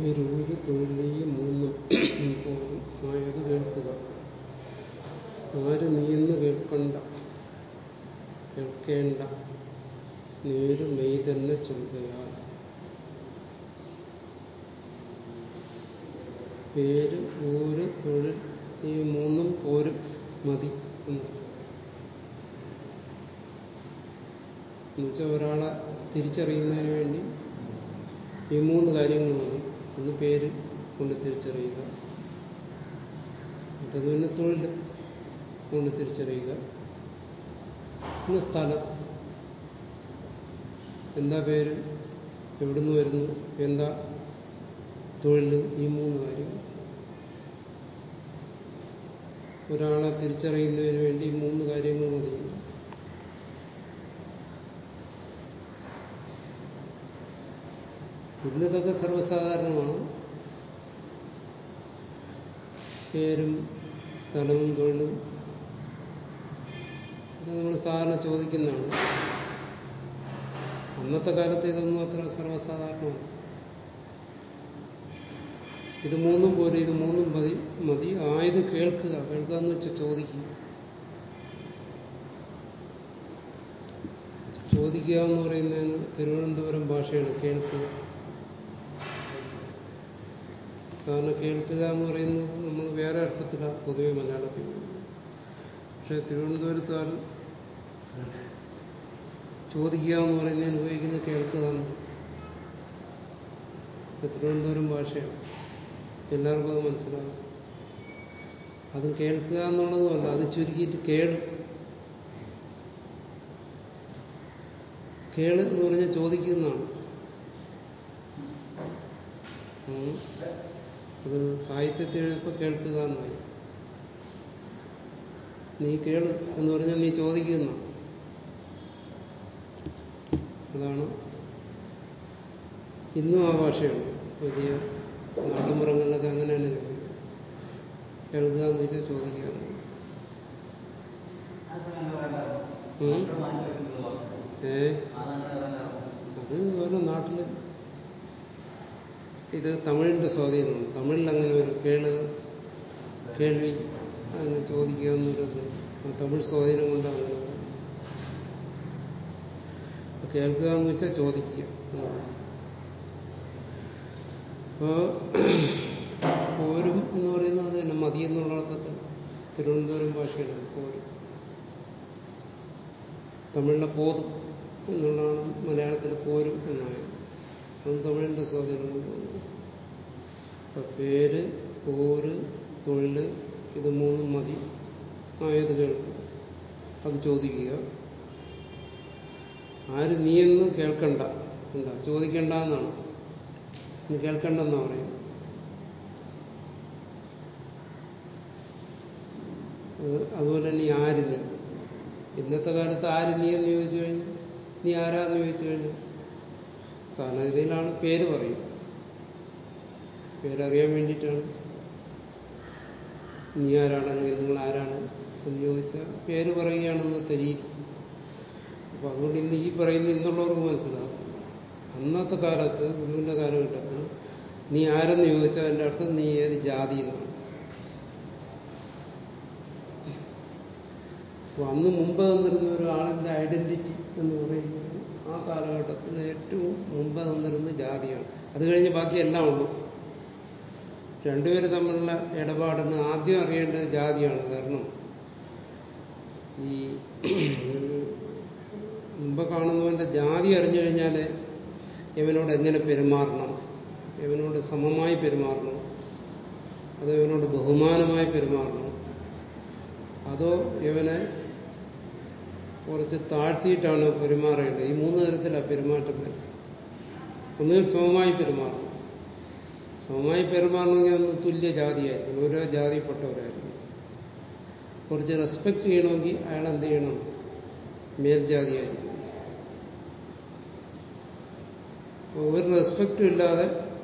പേരൂര് തൊഴിലീ മൂന്നും പോലും ആയത് കേൾക്കുക ആര് നീയെന്ന് കേൾക്കണ്ട കേൾക്കേണ്ട നേര് മെയ് തന്നെ ചൊല്ലുകയാൽ പേര് ഊര് തൊഴിൽ ഈ മൂന്നും പോരും മതി എന്നർത്ഥം എന്നുവെച്ചാൽ ഒരാളെ തിരിച്ചറിയുന്നതിന് വേണ്ടി ഈ മൂന്ന് കാര്യങ്ങൾ മതി ഒന്ന് പേര് കൊണ്ട് തിരിച്ചറിയുക മറ്റത് പിന്നെ തൊഴിൽ കൊണ്ട് തിരിച്ചറിയുക പിന്നെ സ്ഥലം എന്താ പേര് എവിടുന്ന് വരുന്നു എന്താ തൊഴിൽ ഈ മൂന്ന് കാര്യങ്ങൾ ഒരാളെ തിരിച്ചറിയുന്നതിന് വേണ്ടി ഈ മൂന്ന് കാര്യങ്ങൾ മതി ഇന്നിതൊക്കെ സർവ്വസാധാരണമാണ് പേരും സ്ഥലവും തൊഴിലും ഇത് നമ്മൾ സാധാരണ ചോദിക്കുന്നതാണ് അന്നത്തെ കാലത്ത് ഇതൊന്നും അത്ര സർവ്വസാധാരണമാണ് ഇത് മൂന്നും പോലെ ഇത് മൂന്നും മതി മതി ആയത് കേൾക്കുക കേൾക്കുക എന്ന് വെച്ചാൽ ചോദിക്കുക ചോദിക്കുക എന്ന് പറയുന്നതിന് തിരുവനന്തപുരം ഭാഷയാണ് കേൾക്കുക സാധാരണ കേൾക്കുക എന്ന് പറയുന്നത് നമ്മൾ വേറെ അർത്ഥത്തിലാണ് പൊതുവെ മലയാളത്തിൽ പക്ഷെ തിരുവനന്തപുരത്തുകാർ ചോദിക്കുക എന്ന് പറയുന്നതിന് ഉപയോഗിക്കുന്നത് കേൾക്കുക എന്ന് തിരുവനന്തപുരം ഭാഷയാണ് എല്ലാവർക്കും അത് മനസ്സിലാകും അത് കേൾക്കുക എന്നുള്ളതുമല്ല അത് ചുരുക്കിയിട്ട് കേള് കേള് എന്ന് പറഞ്ഞാൽ ചോദിക്കുന്നതാണ് അത് സാഹിത്യത്തിൽ എഴുതിയപ്പോൾ കേൾക്കുക എന്നായി നീ കേള് എന്ന് പറഞ്ഞാൽ നീ ചോദിക്കുന്ന അതാണ് ഇന്നും ആ ഭാഷയുണ്ട് വലിയ നാട്ടുമ്പുറങ്ങളിലൊക്കെ അങ്ങനെയാണ് കേൾക്കുക എന്ന് വെച്ചാൽ ചോദിക്കുക ഏ അത് ഓരോ നാട്ടില് ഇത് തമിഴിന്റെ സ്വാധീനമാണ് തമിഴിൽ അങ്ങനെ ഒരു കേള് കേൾവി അങ്ങനെ ചോദിക്കുക എന്നൊരു ആ തമിഴ് സ്വാധീനം കൊണ്ടാണ് കേൾക്കുക എന്ന് വെച്ചാൽ ചോദിക്കുക അപ്പോ പോരും എന്ന് പറയുന്നത് അത് തന്നെ മതി എന്നുള്ള അർത്ഥത്തിൽ തിരുവനന്തപുരം ഭാഷയാണ് പോരും തമിഴിലെ പോതും എന്നുള്ളതാണ് മലയാളത്തിൽ പോരും എന്നായത് അതും തമിഴിന്റെ സ്വാധീനം കൊണ്ട് അപ്പൊ പേര് പോര് തൊഴില് ഇത് മൂന്നും മതി ആയത് കേൾക്കും അത് ചോദിക്കുക ആര് നീയെന്ന് കേൾക്കണ്ട എന്താ ചോദിക്കണ്ട എന്നാണ് നീ കേൾക്കണ്ടെന്നാ പറയുന്നത് അതുപോലെ തന്നെ ഈ ആര് നീ ഇന്നത്തെ കാലത്ത് ആര് നീ എന്ന് ചോദിച്ചു കഴിഞ്ഞു നീ ആരാന്ന് ചോദിച്ചു കഴിഞ്ഞു സാധാരണഗതിയിലാണ് പേര് പറയും പേരറിയാൻ വേണ്ടിയിട്ടാണ് നീ ആരാണെങ്കിൽ നിങ്ങൾ ആരാണ് എന്ന് ചോദിച്ചാൽ പേര് പറയുകയാണെന്നത്തെ രീതി അപ്പൊ അതുകൊണ്ട് ഇന്ന് ഈ പറയുന്ന ഇന്നുള്ളവർക്ക് മനസ്സിലാകും അന്നത്തെ കാലത്ത് ഗുരുവിന്റെ കാലഘട്ടത്തിൽ നീ ആരെന്ന് ചോദിച്ചാൽ അതിന്റെ അർത്ഥം നീ ഏത് ജാതി എന്നാണ് അപ്പൊ അന്ന് മുമ്പ് തന്നിരുന്ന ഒരാളിന്റെ ഐഡന്റിറ്റി എന്ന് പറയുന്നത് ആ കാലഘട്ടത്തിൽ ഏറ്റവും മുമ്പ് തന്നിരുന്ന ജാതിയാണ് അത് കഴിഞ്ഞ് ബാക്കി എല്ലാം ഉള്ളൂ രണ്ടുപേര് തമ്മിലുള്ള ഇടപാടിന് ആദ്യം അറിയേണ്ടത് ജാതിയാണ് കാരണം ഈ മുമ്പ് കാണുന്നവന്റെ ജാതി അറിഞ്ഞു കഴിഞ്ഞാൽ ഇവനോട് എങ്ങനെ പെരുമാറണം ഇവനോട് സമമായി പെരുമാറണം അതോ ഇവനോട് ബഹുമാനമായി പെരുമാറണം അതോ ഇവനെ കുറച്ച് താഴ്ത്തിയിട്ടാണ് പെരുമാറേണ്ടത് ഈ മൂന്ന് തരത്തിലാണ് പെരുമാറ്റം ഒന്നുകിൽ സമമായി പെരുമാറണം സമമായി പെരുമാറണമെങ്കിൽ ഒന്ന് തുല്യ ജാതിയായിരിക്കും ഓരോ ജാതിപ്പെട്ടവരായിരിക്കും കുറച്ച് റെസ്പെക്ട് ചെയ്യണമെങ്കിൽ അയാൾ എന്ത് ചെയ്യണം മേൽജാതിയായിരിക്കും ഒരു റെസ്പെക്റ്റും ഇല്ലാതെ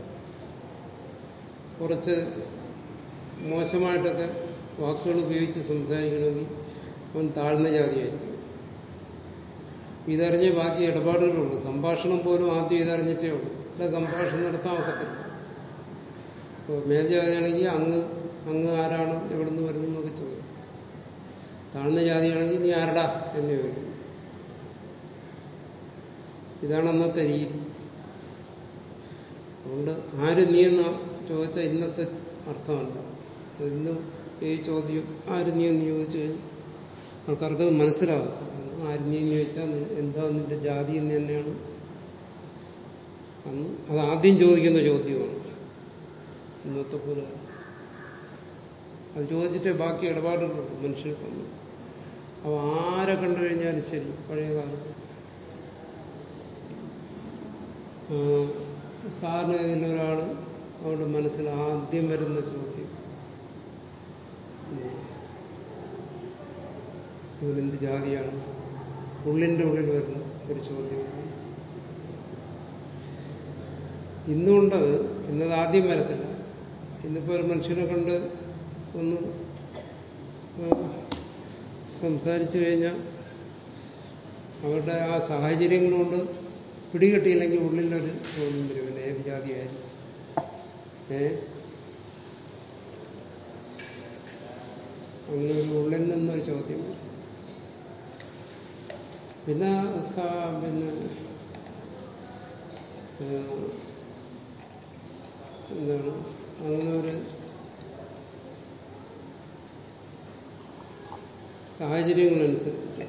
കുറച്ച് മോശമായിട്ടൊക്കെ വാക്കുകൾ ഉപയോഗിച്ച് സംസാരിക്കണമെങ്കിൽ അവൻ താഴ്ന്ന ജാതിയായിരിക്കും ഇതറിഞ്ഞ് ബാക്കി ഇടപാടുകളുള്ളൂ സംഭാഷണം പോലും ആദ്യം ഇതറിഞ്ഞിട്ടേ ഉള്ളൂ അല്ല സംഭാഷണം നടത്താൻ ഒക്കത്തില്ല ഇപ്പോൾ മേൽജാതിയാണെങ്കിൽ അങ്ങ് അങ്ങ് ആരാണ് എവിടെ നിന്ന് വരുന്നു എന്നൊക്കെ ചോദിക്കും താഴ്ന്ന ജാതിയാണെങ്കിൽ നീ ആരടാ എന്ന് ചോദിക്കും ഇതാണ് അന്നത്തെ രീതി അതുകൊണ്ട് ആര് നീ എന്ന് ചോദിച്ചാൽ ഇന്നത്തെ അർത്ഥമല്ല ഇന്നും ഈ ചോദ്യം ആര് നീ എന്ന് ചോദിച്ചു കഴിഞ്ഞാൽ ആൾക്കാർക്ക് മനസ്സിലാവും ആര് നീ എന്ന് ചോദിച്ചാൽ എന്താ നിന്റെ ജാതി എന്ന് തന്നെയാണ് അന്ന് അത് ആദ്യം ചോദിക്കുന്ന ചോദ്യമാണ് ഇന്നത്തെ പോലെ അത് ചോദിച്ചിട്ടേ ബാക്കി ഇടപാടുകളുള്ളൂ മനുഷ്യർ തമ്മിൽ അപ്പോൾ ആരെ കണ്ടു കഴിഞ്ഞാലും ശരി പഴയ കാലത്ത് സാറിന് ഇതിൻ്റെ ഒരാൾ അവരുടെ മനസ്സിൽ ആദ്യം വരുന്ന ചോദ്യം ഇവനെന്ത് ജാതിയാണ് ഉള്ളിൻ്റെ ഉള്ളിൽ വരുന്ന ഒരു ചോദ്യമാണ് ഇന്നുകൊണ്ടത് ഇന്നത് ആദ്യം വരത്തില്ല ഇന്നിപ്പോൾ ഒരു മനുഷ്യനെ കണ്ട് ഒന്ന് സംസാരിച്ചു കഴിഞ്ഞാൽ അവരുടെ ആ സാഹചര്യങ്ങൾ കൊണ്ട് പിടികിട്ടിയില്ലെങ്കിൽ ഉള്ളിലൊരു ചോദ്യം വരും പിന്നെ ഏത് ജാതിയായിരിക്കും ഏ അങ്ങനെ ഒരു ഉള്ളിൽ നിന്നൊരു ചോദ്യം വരും പിന്നെ പിന്നെ എന്താണ് അങ്ങനെ ഒരു സാഹചര്യങ്ങളനുസരിച്ചിട്ട്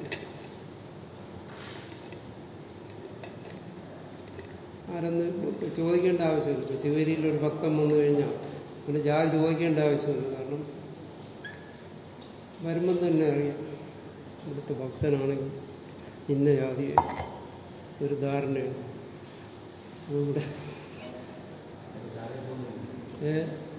ആരെന്ന് ചോദിക്കേണ്ട ആവശ്യമില്ല ഇപ്പൊ ശിവരിയിൽ ഒരു ഭക്തം വന്നു കഴിഞ്ഞാൽ പിന്നെ ജാതി ചോദിക്കേണ്ട ആവശ്യമില്ല കാരണം വരുമ്പം തന്നെ അറിയാം ഇവിടുത്തെ ഭക്തനാണെങ്കിൽ ഇന്ന ജാതി ഒരു ധാരണയാണ് അതുകൊണ്ട് ഏ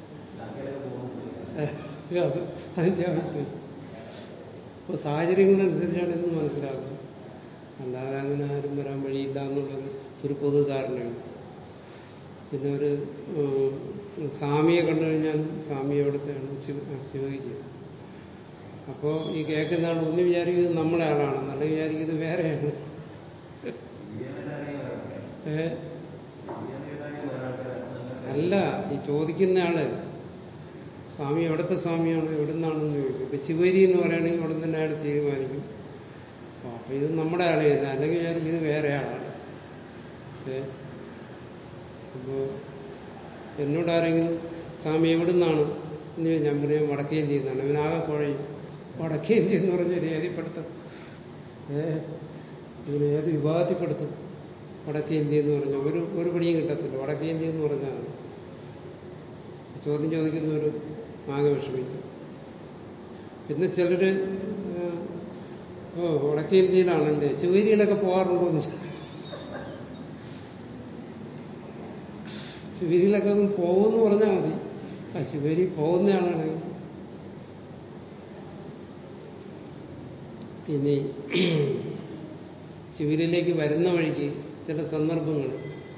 അത് അതിന്റെ ആവശ്യമില്ല അപ്പോൾ സാഹചര്യങ്ങളനുസരിച്ചാണ് എന്ന് മനസ്സിലാക്കുന്നത് അല്ലാതെ അങ്ങനെ ആരും വരാൻ വഴിയില്ല എന്നുള്ളൊരു ഒരു പൊതു ധാരണയാണ് പിന്നെ ഒരു സ്വാമിയെ കണ്ടു കഴിഞ്ഞാൽ സ്വാമി എവിടുത്തെയാണ് ശിവ ശിവഗിരി അപ്പോൾ ഈ കേൾക്കുന്ന ആൾ ഒന്ന് വിചാരിക്കുന്നത് നമ്മുടെ ആളാണെന്ന് അല്ലെങ്കിൽ വിചാരിക്കുന്നത് വേറെയാണ് ഏ അല്ല ഈ ചോദിക്കുന്ന ആള് സ്വാമി എവിടുത്തെ സ്വാമിയാണ് എവിടെ നിന്നാണെന്ന് ചോദിക്കും ഇപ്പൊ ശിവരി എന്ന് പറയുകയാണെങ്കിൽ അവിടെ തന്നെ അയാൾ തീരുമാനിക്കും അപ്പൊ ഇത് നമ്മുടെ ആളെ തന്നെ അല്ലെങ്കിൽ വിചാരിക്കും ഇത് വേറെ ആളാണ് ഏ അപ്പോ എന്നോട് ആരെങ്കിലും സ്വാമി എവിടെ നിന്നാണ് എന്ന് ഞാൻ പറയാം വടക്കേ ഇന്ത്യയിൽ നിന്നാണ് അവനാകെ കുഴയും വടക്കേ ഇന്ത്യ എന്ന് പറഞ്ഞൊരു ഏതിപ്പെടുത്തും ഏ ഇവന് ഏത് വിവാദത്തിൽപ്പെടുത്തും വടക്കേ ഇന്ത്യ എന്ന് പറഞ്ഞാൽ ഒരു ഒരു പണിയും കിട്ടത്തില്ല വടക്കേ ഇന്ത്യ എന്ന് പറഞ്ഞാൽ ചോദ്യം ചോദിക്കുന്നവർ ആകെ വിഷമിക്കും പിന്നെ ചിലര് ഓ വടക്കേ ഇന്ത്യയിലാണല്ലേ ശിവേരിയിലൊക്കെ പോകാറുണ്ടോ എന്ന് ശിവേരിയിലൊക്കെ ഒന്ന് പോകുമെന്ന് പറഞ്ഞാൽ മതി ആ ശിവേരി പോകുന്നയാളാണെങ്കിൽ ഇനി ശിവരിലേക്ക് വരുന്ന വഴിക്ക് ചില സന്ദർഭങ്ങൾ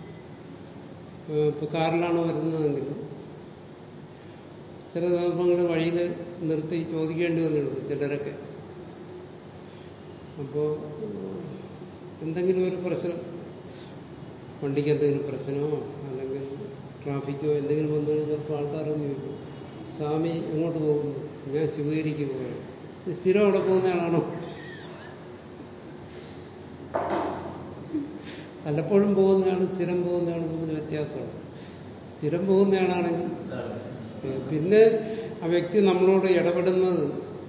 ഇപ്പൊ കാറിലാണ് വരുന്നതെങ്കിൽ ചില സന്ദർഭങ്ങൾ വഴിയിൽ നിർത്തി ചോദിക്കേണ്ടി വന്നിട്ടുണ്ട് ചിലരൊക്കെ അപ്പോൾ എന്തെങ്കിലും ഒരു പ്രശ്നം വണ്ടിക്ക് എന്തെങ്കിലും പ്രശ്നമോ അല്ലെങ്കിൽ ട്രാഫിക്കോ എന്തെങ്കിലും വന്നു കഴിഞ്ഞാൽ ചിലപ്പോൾ ആൾക്കാരൊന്നും ചോദിക്കും സ്വാമി എങ്ങോട്ട് പോകുന്നു ഞാൻ ശിവഗിരിക്ക് പോവുകയാണ് സ്ഥിരം അവിടെ പോകുന്നയാളാണോ പലപ്പോഴും പോകുന്നയാളും സ്ഥിരം പോകുന്നയാളും തമ്മിൽ വ്യത്യാസമാണ് സ്ഥിരം പോകുന്നയാളാണെങ്കിൽ പിന്നെ ആ വ്യക്തി നമ്മളോട് ഇടപെടുന്നത്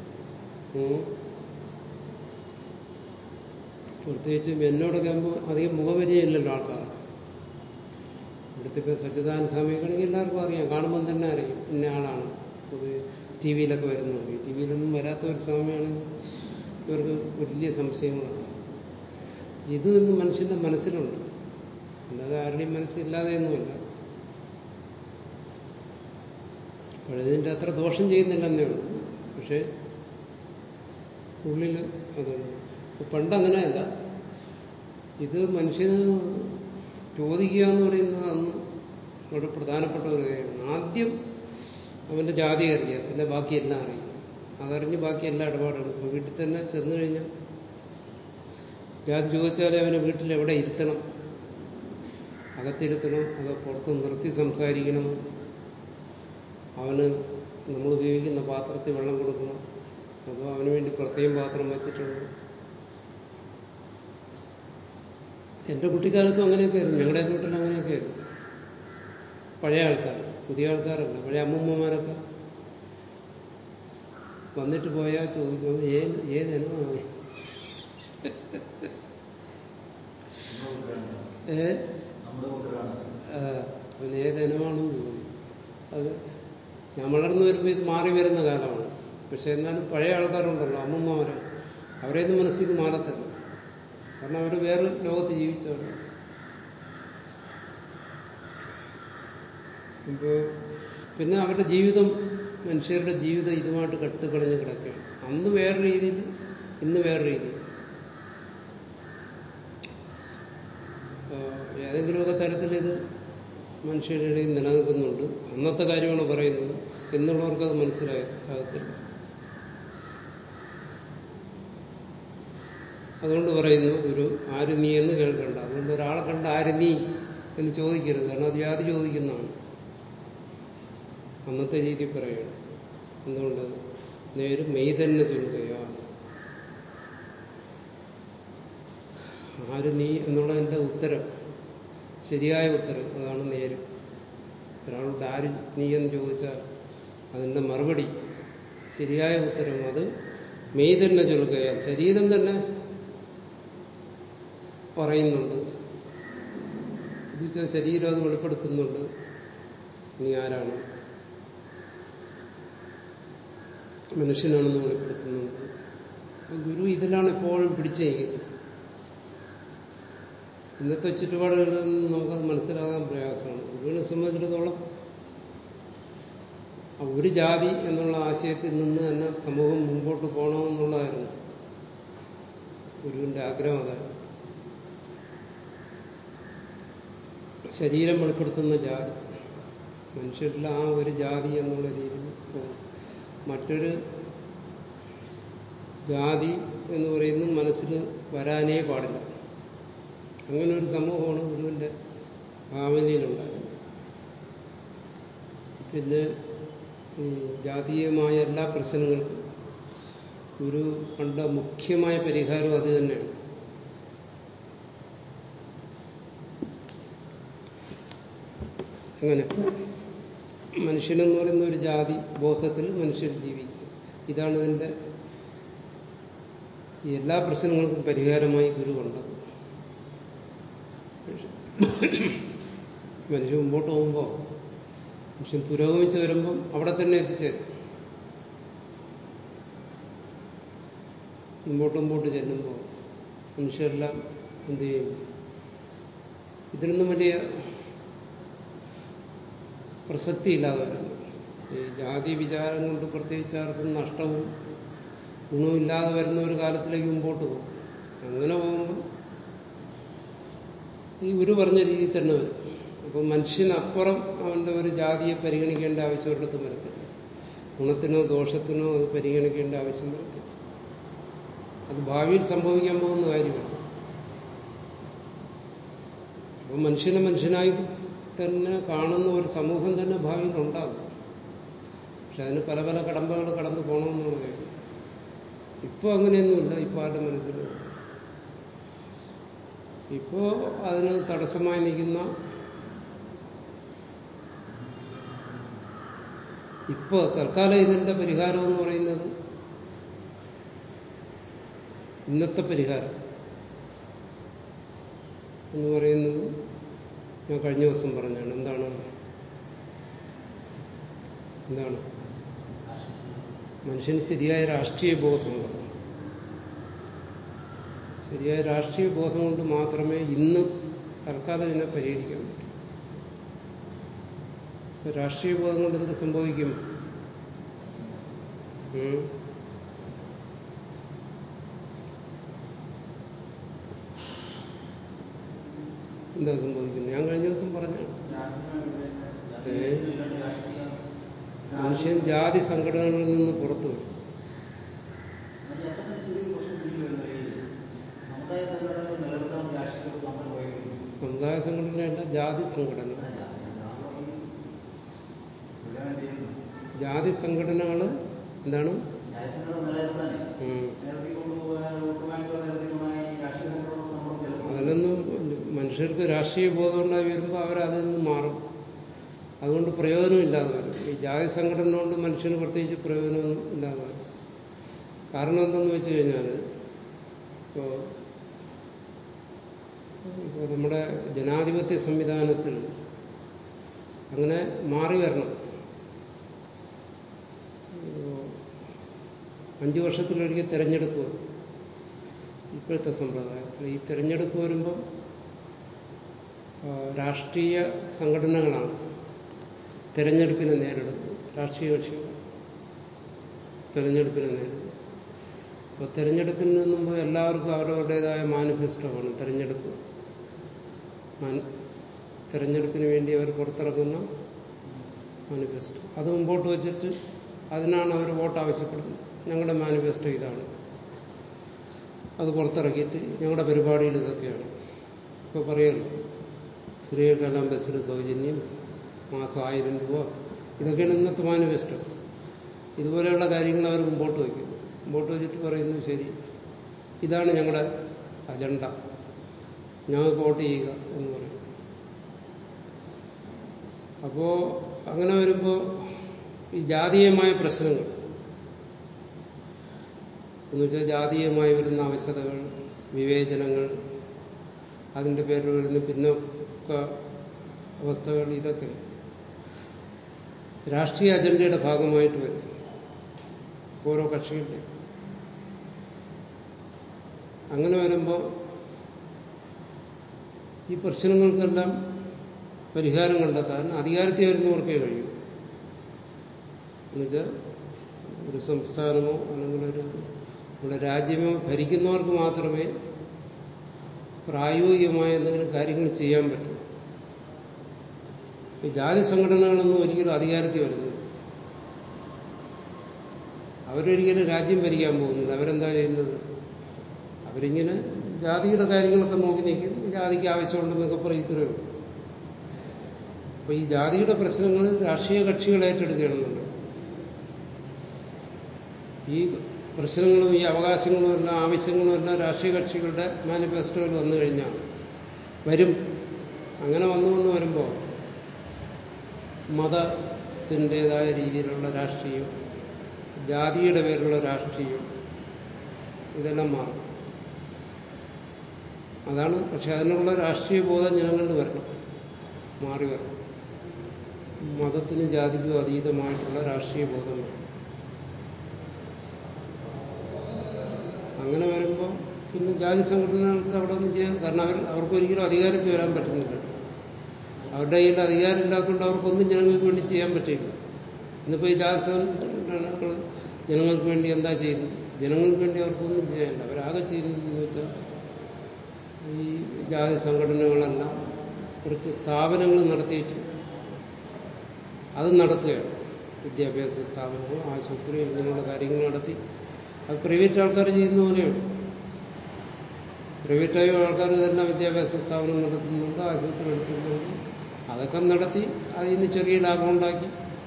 പ്രത്യേകിച്ചും എന്നോടൊക്കെ ആകുമ്പോൾ അധികം മുഖപരിചയമില്ലല്ലോ ആൾക്കാർ ഇവിടുത്തെ ഇപ്പോൾ സച്ചിദാനന്ദ സ്വാമിക്കാണെങ്കിൽ എല്ലാവർക്കും അറിയാം കാണുമ്പം തന്നെ അറിയാം ഇന്ന ആളാണ് പൊതുവെ ടി വിയിലൊക്കെ വരുന്നുണ്ട് ടി വിയിലൊന്നും വരാത്ത ഒരു സ്വാമിയാണെങ്കിൽ ഇവർക്ക് വലിയ സംശയങ്ങളാണ് ഇത് ഇന്ന് മനുഷ്യന്റെ മനസ്സിലുണ്ട് അല്ലാതെ ആരുടെയും മനസ്സില്ലാതെയൊന്നുമല്ല പഴയതിൻ്റെ അത്ര ദോഷം ചെയ്യുന്നില്ലെന്നേ ഉള്ളൂ പക്ഷെ ഉള്ളിൽ അതുണ്ട് പണ്ടങ്ങനെയല്ല ഇത് മനുഷ്യന് ചോദിക്കുക എന്ന് പറയുന്നത് അന്ന് വളരെ പ്രധാനപ്പെട്ട ഒരു കാര്യമാണ് ആദ്യം അവന്റെ ജാതി അറിയുക പിന്നെ ബാക്കിയെല്ലാം അറിയുക അതറിഞ്ഞ് ബാക്കി എല്ലാ ഇടപാടുകളും ഇപ്പോൾ വീട്ടിൽ തന്നെ ചെന്നു കഴിഞ്ഞാൽ ജാതി ചോദിച്ചാലേ അവനെ വീട്ടിൽ എവിടെ ഇരുത്തണം അകത്തിരുത്തണം അതോ പുറത്ത് നിർത്തി സംസാരിക്കണം അവന് നമ്മൾ ഉപയോഗിക്കുന്ന പാത്രത്തിൽ വെള്ളം കൊടുക്കണം അതോ അവന് വേണ്ടി പ്രത്യേകം പാത്രം വച്ചിട്ടുണ്ട് എന്റെ കുട്ടിക്കാലത്തും അങ്ങനെയൊക്കെ ആയിരുന്നു ഞങ്ങളുടെ വീട്ടിൽ അങ്ങനെയൊക്കെ ആയിരുന്നു പഴയ ആൾക്കാർ പുതിയ ആൾക്കാരല്ല പഴയ അമ്മൂമ്മമാരൊക്കെ വന്നിട്ട് പോയാൽ ചോദിക്കും ഏത് ഏതിനമാണ് ഏ അവന് ഏതിനമാണെന്ന് ചോദിക്കും അത് ഞാൻ വളർന്നു വരുമ്പോൾ ഇത് മാറി വരുന്ന കാലമാണ് പക്ഷെ എന്നാലും പഴയ ആൾക്കാരുണ്ടല്ലോ അമ്മമ്മമാരെ അവരെയൊന്നും മനസ്സിൽ നിന്ന് മാറത്തില്ല കാരണം അവർ വേറെ ലോകത്ത് ജീവിച്ചവരാണ് ഇപ്പോ പിന്നെ അവരുടെ ജീവിതം മനുഷ്യരുടെ ജീവിതം ഇതുമായിട്ട് കട്ടുകളഞ്ഞ് കിടക്കുകയാണ് അന്ന് വേറെ രീതിയിൽ ഇന്ന് വേറെ രീതിയിൽ ഏതെങ്കിലുമൊക്കെ തരത്തിൽ ഇത് മനുഷ്യരുടെ ഇടയിൽ നിലനിൽക്കുന്നുണ്ട് അന്നത്തെ കാര്യമാണ് പറയുന്നത് എന്നുള്ളവർക്ക് അത് മനസ്സിലാകത്തില്ല അതുകൊണ്ട് പറയുന്നു ഒരു ആര് നീ എന്ന് കേൾക്കണ്ട അതുകൊണ്ട് ഒരാളെ കണ്ട ആര് നീ എന്ന് ചോദിക്കരുത് കാരണം അത് ജാതി ചോദിക്കുന്നതാണ് അന്നത്തെ രീതി പറയുകയാണ് എന്തുകൊണ്ട് നേര് മെയ് തന്നെ ചൊല്ലുകയോ ആര് നീ എന്നുള്ളതിന്റെ ഉത്തരം ശരിയായ ഉത്തരം അതാണ് നേര് ഒരാളോട് ആര് നീ എന്ന് ചോദിച്ചാൽ അതിന്റെ മറുപടി ശരിയായ ഉത്തരം അത് മെയ് തന്നെ ചൊല്ലുകയാൽ ശരീരം തന്നെ പറയുന്നുണ്ട് എന്നുവെച്ചാൽ ശരീരം അത് വെളിപ്പെടുത്തുന്നുണ്ട് നീ ആരാണ് മനുഷ്യനാണെന്ന് വെളിപ്പെടുത്തുന്നുണ്ട് ഗുരു ഇതിലാണ് എപ്പോഴും പിടിച്ചേക്കുന്നത് ഇന്നത്തെ ചുറ്റുപാടുകളിൽ നിന്ന് നമുക്കത് മനസ്സിലാകാൻ പ്രയാസമാണ് ഗുരുവിനെ സംബന്ധിച്ചിടത്തോളം ഒരു ജാതി എന്നുള്ള ആശയത്തിൽ നിന്ന് തന്നെ സമൂഹം മുമ്പോട്ട് പോകണമെന്നുള്ളതായിരുന്നു ഗുരുവിന്റെ ആഗ്രഹം അതായിരുന്നു ശരീരം വെളിപ്പെടുത്തുന്ന ജാതി മനുഷ്യരിൽ ആ ഒരു ജാതി എന്നുള്ള രീതിയിൽ പോകും മറ്റൊരു ജാതി എന്ന് പറയുന്നത് മനസ്സിൽ വരാനേ പാടില്ല അങ്ങനെ ഒരു സമൂഹമാണ് ഗുരുവിന്റെ ഭാവനയിലുണ്ടായത് പിന്നെ ഈ ജാതീയമായ എല്ലാ പ്രശ്നങ്ങൾക്കും ഗുരു കണ്ട മുഖ്യമായ പരിഹാരം അത് തന്നെയാണ് അങ്ങനെ മനുഷ്യനെന്ന് പറയുന്ന ഒരു ജാതി ബോധത്തിൽ മനുഷ്യർ ജീവിക്കുക ഇതാണ് ഇതിന്റെ എല്ലാ പ്രശ്നങ്ങൾക്കും പരിഹാരമായി ഗുരു കണ്ടത് മനുഷ്യൻ മുമ്പോട്ട് പോകുമ്പോൾ മനുഷ്യൻ പുരോഗമിച്ചു വരുമ്പം അവിടെ തന്നെ എത്തിച്ചേരും മുമ്പോട്ട് മുമ്പോട്ട് ചെല്ലുമ്പോൾ മനുഷ്യരെല്ലാം എന്ത് ചെയ്യും ഇതിനൊന്നും വലിയ പ്രസക്തിയില്ലാതെ വരുന്നു ഈ ജാതി വിചാരം കൊണ്ട് പ്രത്യേകിച്ച് ആർക്കും നഷ്ടവും ഗുണവും ഇല്ലാതെ വരുന്ന ഒരു കാലത്തിലേക്ക് മുമ്പോട്ട് പോകും അങ്ങനെ പോകുമ്പോൾ ഈ ഗുരു പറഞ്ഞ രീതിയിൽ തന്നെ വരും അപ്പം മനുഷ്യനപ്പുറം അവന്റെ ഒരു ജാതിയെ പരിഗണിക്കേണ്ട ആവശ്യം ഒരിടത്തും വരത്തില്ല ഗുണത്തിനോ ദോഷത്തിനോ അത് പരിഗണിക്കേണ്ട ആവശ്യം വരത്തില്ല അത് ഭാവിയിൽ സംഭവിക്കാൻ പോകുന്ന കാര്യമാണ് അപ്പം മനുഷ്യനെ മനുഷ്യനായി തന്നെ കാണുന്ന ഒരു സമൂഹം തന്നെ ഭാവിയിൽ ഉണ്ടാകും പക്ഷെ അതിന് പല പല കടമ്പകൾ കടന്നു പോകണമെന്നുള്ള കാര്യം ഇപ്പോൾ അങ്ങനെയൊന്നുമില്ല ഇപ്പോൾ ആരുടെ മനസ്സിലും ഇപ്പോ അതിന് തടസ്സമായി നിൽക്കുന്ന ഇപ്പോ തൽക്കാലം ഇതിന്റെ പരിഹാരം എന്ന് പറയുന്നത് ഇന്നത്തെ പരിഹാരം എന്ന് പറയുന്നത് ഞാൻ കഴിഞ്ഞ ദിവസം പറഞ്ഞാണ് എന്താണ് എന്താണ് മനുഷ്യന് ശരിയായ രാഷ്ട്രീയ ബോധമുണ്ട് ശരിയായ രാഷ്ട്രീയ ബോധം കൊണ്ട് മാത്രമേ ഇന്ന് തൽക്കാലം ഇതിനെ പരിഹരിക്കാൻ പറ്റൂ രാഷ്ട്രീയ ബോധം കൊണ്ട് എന്ത് സംഭവിക്കും എന്താ സംഭവിക്കുന്നത് ഞാൻ കഴിഞ്ഞ ദിവസം പറഞ്ഞു മനുഷ്യൻ ജാതി സംഘടനകളിൽ നിന്ന് പുറത്തു വരും സമുദായ സംഘടനയല്ല ജാതി സംഘടന ജാതി സംഘടനകൾ എന്താണ് രാജ്യസംഘടന നിലനിർത്താനേ ഉം. നിലനിർത്തിക്കൊണ്ടുപോകാൻ വോട്ട് ബാങ്കുകൾ നിലനിർത്തിക്കൊണ്ടാണ് ഈ രാഷ്ട്രീയ സംഘടനകളുടെ സംഭവം ചിലപ്പോൾ അതിലൊന്നും മനുഷ്യർക്ക് രാഷ്ട്രീയ ബോധം ഉണ്ടായി വരുമ്പോൾ അവരതിൽ നിന്ന് മാറും അതുകൊണ്ട് പ്രയോജനമില്ലാതെ വരും ഈ ജാതി സംഘടന കൊണ്ട് മനുഷ്യന് പ്രത്യേകിച്ച് പ്രയോജനമൊന്നും ഇല്ലാതെ വരും കാരണം എന്തെന്ന് വെച്ച് കഴിഞ്ഞാൽ ഇപ്പോൾ ഇപ്പോൾ നമ്മുടെ ജനാധിപത്യ സംവിധാനത്തിൽ അങ്ങനെ മാറി വരണം ഇപ്പോ അഞ്ചു വർഷത്തിലൊരിക്കൽ തിരഞ്ഞെടുപ്പ് വരും. ഇപ്പോഴത്തെ സമ്പ്രദായത്തിൽ ഈ തിരഞ്ഞെടുപ്പ് വരുമ്പം ആ, രാഷ്ട്രീയ സംഘടനകളാണ് തിരഞ്ഞെടുപ്പിനെ നേരിടുന്നത് രാഷ്ട്രീയ കക്ഷികൾ തിരഞ്ഞെടുപ്പിനെ നേരിടുന്നത് അപ്പോൾ തിരഞ്ഞെടുപ്പിന് മുമ്പ് എല്ലാവർക്കും അവരവരുടേതായ മാനിഫെസ്റ്റോ ആണ് തിരഞ്ഞെടുപ്പ് മാനി- തിരഞ്ഞെടുപ്പിന് വേണ്ടി അവർ പുറത്തിറക്കുന്ന മാനിഫെസ്റ്റോ അത് മുമ്പോട്ട് വച്ചിട്ട് അതിനാണ് അവർ വോട്ട് ആവശ്യപ്പെടുന്നത് ഞങ്ങളുടെ മാനിഫെസ്റ്റോ ഇതാണ് അത് പുറത്തിറക്കിയിട്ട് ഞങ്ങളുടെ പരിപാടിയിൽ ഇതൊക്കെയാണ് ഇപ്പോൾ പറയുമല്ലോ സ്ത്രീകൾക്കെല്ലാം ബസ്സിന് സൗജന്യം മാസം ആയിരം രൂപ ഇതൊക്കെയാണ് ഇന്നത്തെ മാനിഫെസ്റ്റോ ഇതുപോലെയുള്ള കാര്യങ്ങൾ അവർ മുമ്പോട്ട് വയ്ക്കും മുമ്പോട്ട് വെച്ചിട്ട് പറയുന്നു ശരി ഇതാണ് ഞങ്ങളുടെ അജണ്ട ഞങ്ങൾക്ക് വോട്ട് ചെയ്യുക എന്ന് പറയും അപ്പോ അങ്ങനെ വരുമ്പോൾ ഈ ജാതീയമായ പ്രശ്നങ്ങൾ എന്നുവെച്ചാൽ ജാതീയമായി വരുന്ന അവശതകൾ വിവേചനങ്ങൾ അതിന്റെ പേരിൽ വരുന്ന പിന്നോക്ക അവസ്ഥകൾ ഇതൊക്കെ രാഷ്ട്രീയ അജണ്ടയുടെ ഭാഗമായിട്ട് വരും ഓരോ കക്ഷികളുടെ അങ്ങനെ വരുമ്പോൾ ഈ പ്രശ്നങ്ങൾക്കെല്ലാം പരിഹാരം കണ്ടെത്താൻ അധികാരത്തിൽ വരുന്നവർക്കേ കഴിയൂ എന്നുവെച്ചാൽ ഒരു സംസ്ഥാനമോ അല്ലെങ്കിൽ ഒരു നമ്മുടെ രാജ്യമോ ഭരിക്കുന്നവർക്ക് മാത്രമേ പ്രായോഗികമായ എന്തെങ്കിലും കാര്യങ്ങൾ ചെയ്യാൻ പറ്റൂ ഈ ജാതി സംഘടനകളൊന്നും ഒരിക്കലും അധികാരത്തിൽ വരുന്നില്ല അവരൊരിക്കലും രാജ്യം ഭരിക്കാൻ പോകുന്നില്ല അവരെന്താ ചെയ്യുന്നത് അവരിങ്ങനെ ജാതിയുടെ കാര്യങ്ങളൊക്കെ നോക്കി നിൽക്കും ജാതിക്ക് ആവശ്യമുണ്ടെന്നൊക്കെ പറയത്തേ ഉള്ളൂ അപ്പൊ ഈ ജാതിയുടെ പ്രശ്നങ്ങൾ രാഷ്ട്രീയ കക്ഷികൾ ഏറ്റെടുക്കുകയാണെന്നുണ്ട് ഈ പ്രശ്നങ്ങളും ഈ അവകാശങ്ങളും എല്ലാം ആവശ്യങ്ങളും എല്ലാം രാഷ്ട്രീയ കക്ഷികളുടെ മാനിഫെസ്റ്റോയിൽ വന്നു കഴിഞ്ഞാൽ വരും അങ്ങനെ വന്നു വന്ന് വരുമ്പോൾ മതത്തിൻ്റെതായ രീതിയിലുള്ള രാഷ്ട്രീയം ജാതിയുടെ പേരിലുള്ള രാഷ്ട്രീയം ഇതെല്ലാം മാറും അതാണ് പക്ഷെ അതിനുള്ള രാഷ്ട്രീയ ബോധം ജനങ്ങളിൽ വരണം മാറി വരണം മതത്തിനും ജാതിക്കും അതീതമായിട്ടുള്ള രാഷ്ട്രീയ ബോധം വേണം അങ്ങനെ വരുമ്പോൾ പിന്നെ ജാതി സംഘടനകൾക്ക് അവിടെ ഒന്നും ചെയ്യാൻ കാരണം അവർ അവർക്ക് ഒരിക്കലും അധികാരത്തിൽ വരാൻ പറ്റുന്നില്ല അവരുടെ കയ്യിൽ അധികാരം ഇല്ലാത്തതുകൊണ്ട് അവർക്കൊന്നും ജനങ്ങൾക്ക് വേണ്ടി ചെയ്യാൻ പറ്റില്ല ഇന്നിപ്പോൾ ഈ ജാതി സംഘടനകൾ ജനങ്ങൾക്ക് വേണ്ടി എന്താ ചെയ്യുന്നത് ജനങ്ങൾക്ക് വേണ്ടി അവർക്കൊന്നും ചെയ്യാനില്ല അവരാകെ ചെയ്യുന്നതെന്ന് വെച്ചാൽ ഈ ജാതി സംഘടനകളെല്ലാം കുറച്ച് സ്ഥാപനങ്ങൾ നടത്തിയിട്ട് അത് നടത്തുകയാണ് വിദ്യാഭ്യാസ സ്ഥാപനങ്ങൾ ആശുപത്രി ഇങ്ങനെയുള്ള കാര്യങ്ങൾ നടത്തി അത് പ്രൈവറ്റ് ആൾക്കാർ ചെയ്യുന്ന പോലെയാണ് പ്രൈവറ്റായ ആൾക്കാർ തന്നെ വിദ്യാഭ്യാസ സ്ഥാപനം നടത്തുന്നുണ്ട് ആശുപത്രി നടത്തുന്നുണ്ട് അതൊക്കെ നടത്തി അതിൽ നിന്ന് ചെറിയ ലാഭം ഉണ്ടാക്കി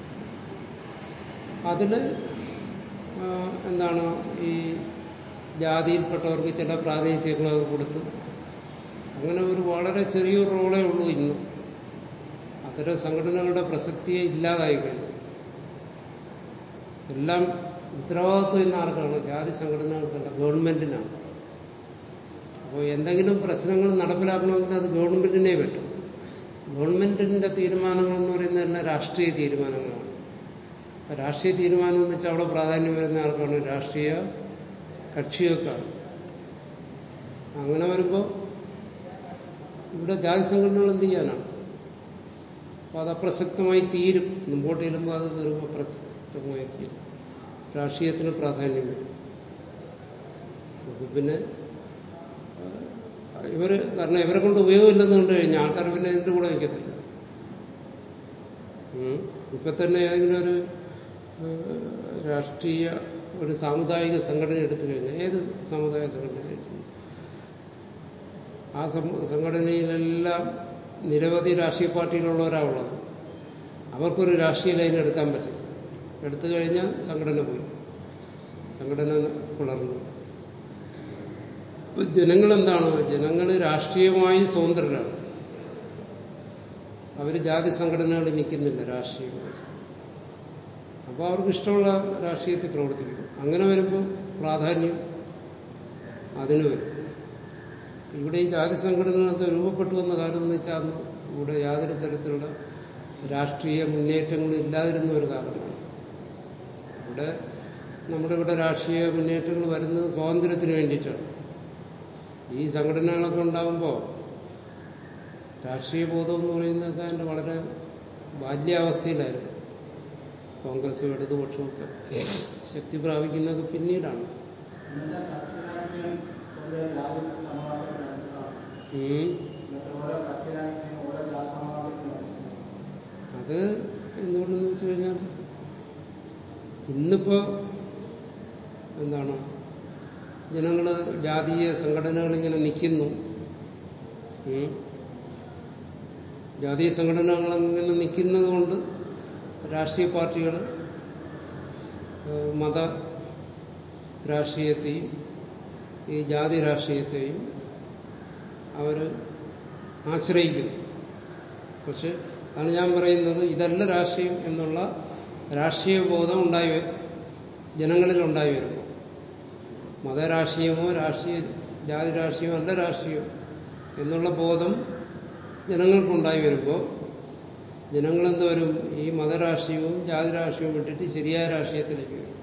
അതിൽ എന്താണ് ഈ ജാതിയിൽപ്പെട്ടവർക്ക് ചില പ്രാതിനിധ്യങ്ങളൊക്കെ കൊടുത്ത് അങ്ങനെ ഒരു വളരെ ചെറിയൊരു റോളേ ഉള്ളൂ ഇന്ന് അത്തരം സംഘടനകളുടെ പ്രസക്തിയെ ഇല്ലാതായി കഴിഞ്ഞു എല്ലാം ഉത്തരവാദിത്വം ഇന്ന് ആർക്കാണ് ജാതി സംഘടനകൾക്കല്ല ഗവൺമെന്റിനാണ് അപ്പോൾ എന്തെങ്കിലും പ്രശ്നങ്ങൾ നടപ്പിലാക്കണമെങ്കിൽ അത് ഗവൺമെന്റിനെ പറ്റും ഗവൺമെന്റിന്റെ തീരുമാനങ്ങൾ എന്ന് പറയുന്നത് എല്ലാം രാഷ്ട്രീയ തീരുമാനങ്ങളാണ് അപ്പൊ രാഷ്ട്രീയ തീരുമാനം എന്ന് വെച്ചാൽ അവിടെ പ്രാധാന്യം വരുന്ന ആർക്കാണ് രാഷ്ട്രീയ കക്ഷികൾക്കാണ് അങ്ങനെ വരുമ്പോൾ ഇവിടെ ജാതി സംഘടനകൾ എന്ത് ചെയ്യാനാണ് അപ്പോൾ അത് അപ്രസക്തമായി തീരും മുമ്പോട്ട് ചെല്ലുമ്പോൾ അത് വെറും അപ്രസക്തമായി തീരും രാഷ്ട്രീയത്തിന് പ്രാധാന്യം വരും അപ്പൊ പിന്നെ ഇവര് കാരണം ഇവരെ കൊണ്ട് ഉപയോഗമില്ലെന്ന് കണ്ടു കഴിഞ്ഞാൽ ആൾക്കാർ പിന്നെ ഇതിന്റെ കൂടെ നിൽക്കത്തില്ല ഉം. ഇപ്പൊ തന്നെ ഏതെങ്കിലും ഒരു ഏഹ്, രാഷ്ട്രീയ ഒരു സാമുദായിക സംഘടന എടുത്തു കഴിഞ്ഞാൽ ഏത് സാമുദായിക സംഘടന ശരി. ആ സം- സംഘടനയിലെല്ലാം നിരവധി രാഷ്ട്രീയ പാർട്ടിയിലുള്ളവരാ ഉള്ളത് അവർക്കൊരു രാഷ്ട്രീയ ലൈൻ എടുക്കാൻ പറ്റില്ല എടുത്തു കഴിഞ്ഞാൽ സംഘടന പോയി സംഘടന പിളർന്നു അപ്പൊ ജനങ്ങളെന്താണ് ജനങ്ങൾ രാഷ്ട്രീയമായി സ്വതന്ത്രരാണ് അവർ ജാതി സംഘടനകളിൽ നിൽക്കുന്നില്ല രാഷ്ട്രീയമായി അപ്പോൾ അവർക്ക് ഇഷ്ടമുള്ള രാഷ്ട്രീയത്തിൽ പ്രവർത്തിക്കും അങ്ങനെ വരുമ്പോൾ പ്രാധാന്യം അതിന് വരും ഇവിടെ ഈ ജാതി സംഘടനകളൊക്കെ രൂപപ്പെട്ടു വന്ന കാലം എന്ന് വെച്ചാൽ അന്ന് ഇവിടെ യാതൊരു തരത്തിലുള്ള രാഷ്ട്രീയ മുന്നേറ്റങ്ങളും ഇല്ലാതിരുന്ന ഒരു കാലമാണ് ഇവിടെ നമ്മുടെ ഇവിടെ രാഷ്ട്രീയ മുന്നേറ്റങ്ങൾ വരുന്നത് സ്വാതന്ത്ര്യത്തിന് വേണ്ടിയിട്ടാണ് ഈ സംഘടനകളൊക്കെ ഉണ്ടാകുമ്പോൾ രാഷ്ട്രീയ ബോധം എന്ന് പറയുന്നതൊക്കെ അതിൻ്റെ വളരെ ബാല്യാവസ്ഥയിലായിരുന്നു കോൺഗ്രസും ഇടതുപക്ഷമൊക്കെ ശക്തി പ്രാപിക്കുന്നതൊക്കെ പിന്നീടാണ് ഇന്നത്തെ കർഷകരാഷ്ട്രീയം ഓരോ ജാതി സമവാക്യത്തിനനുസരിച്ചാണ് ഉം. ഇന്നത്തെ ഓരോ കർഷകരാഷ്ട്രീയം ഓരോ ജാതി സമവാക്യത്തിനനുസരിച്ചാണ് അത് എന്തുകൊണ്ടെന്ന് വെച്ച് കഴിഞ്ഞാൽ ഇന്നിപ്പോ എന്താണ് ജനങ്ങള് ജാതീയ സംഘടനകൾ ഇങ്ങനെ നിൽക്കുന്നു ഉം. ജാതീയ സംഘടനകൾ ഇങ്ങനെ നിൽക്കുന്നത് കൊണ്ട് രാഷ്ട്രീയ പാർട്ടികൾ മത രാഷ്ട്രീയത്തെയും ഈ ജാതി രാഷ്ട്രീയത്തെയും അവർ ആശ്രയിക്കുന്നു പക്ഷെ അതാണ് ഞാൻ പറയുന്നത് ഇതല്ല രാഷ്ട്രീയം എന്നുള്ള രാഷ്ട്രീയ ബോധം ഉണ്ടായി വ- ജനങ്ങളിൽ ഉണ്ടായി വരുന്നു മതരാഷ്ട്രീയമോ രാഷ്ട്രീയ ജാതി രാഷ്ട്രീയമോ അല്ല രാഷ്ട്രീയം എന്നുള്ള ബോധം ജനങ്ങൾക്കുണ്ടായി വരുമ്പോൾ ജനങ്ങളെന്ത് വരും ഈ മതരാഷ്ട്രീയവും ജാതി രാഷ്ട്രീയവും വിട്ടിട്ട് ശരിയായ രാഷ്ട്രീയത്തിലേക്ക് വരും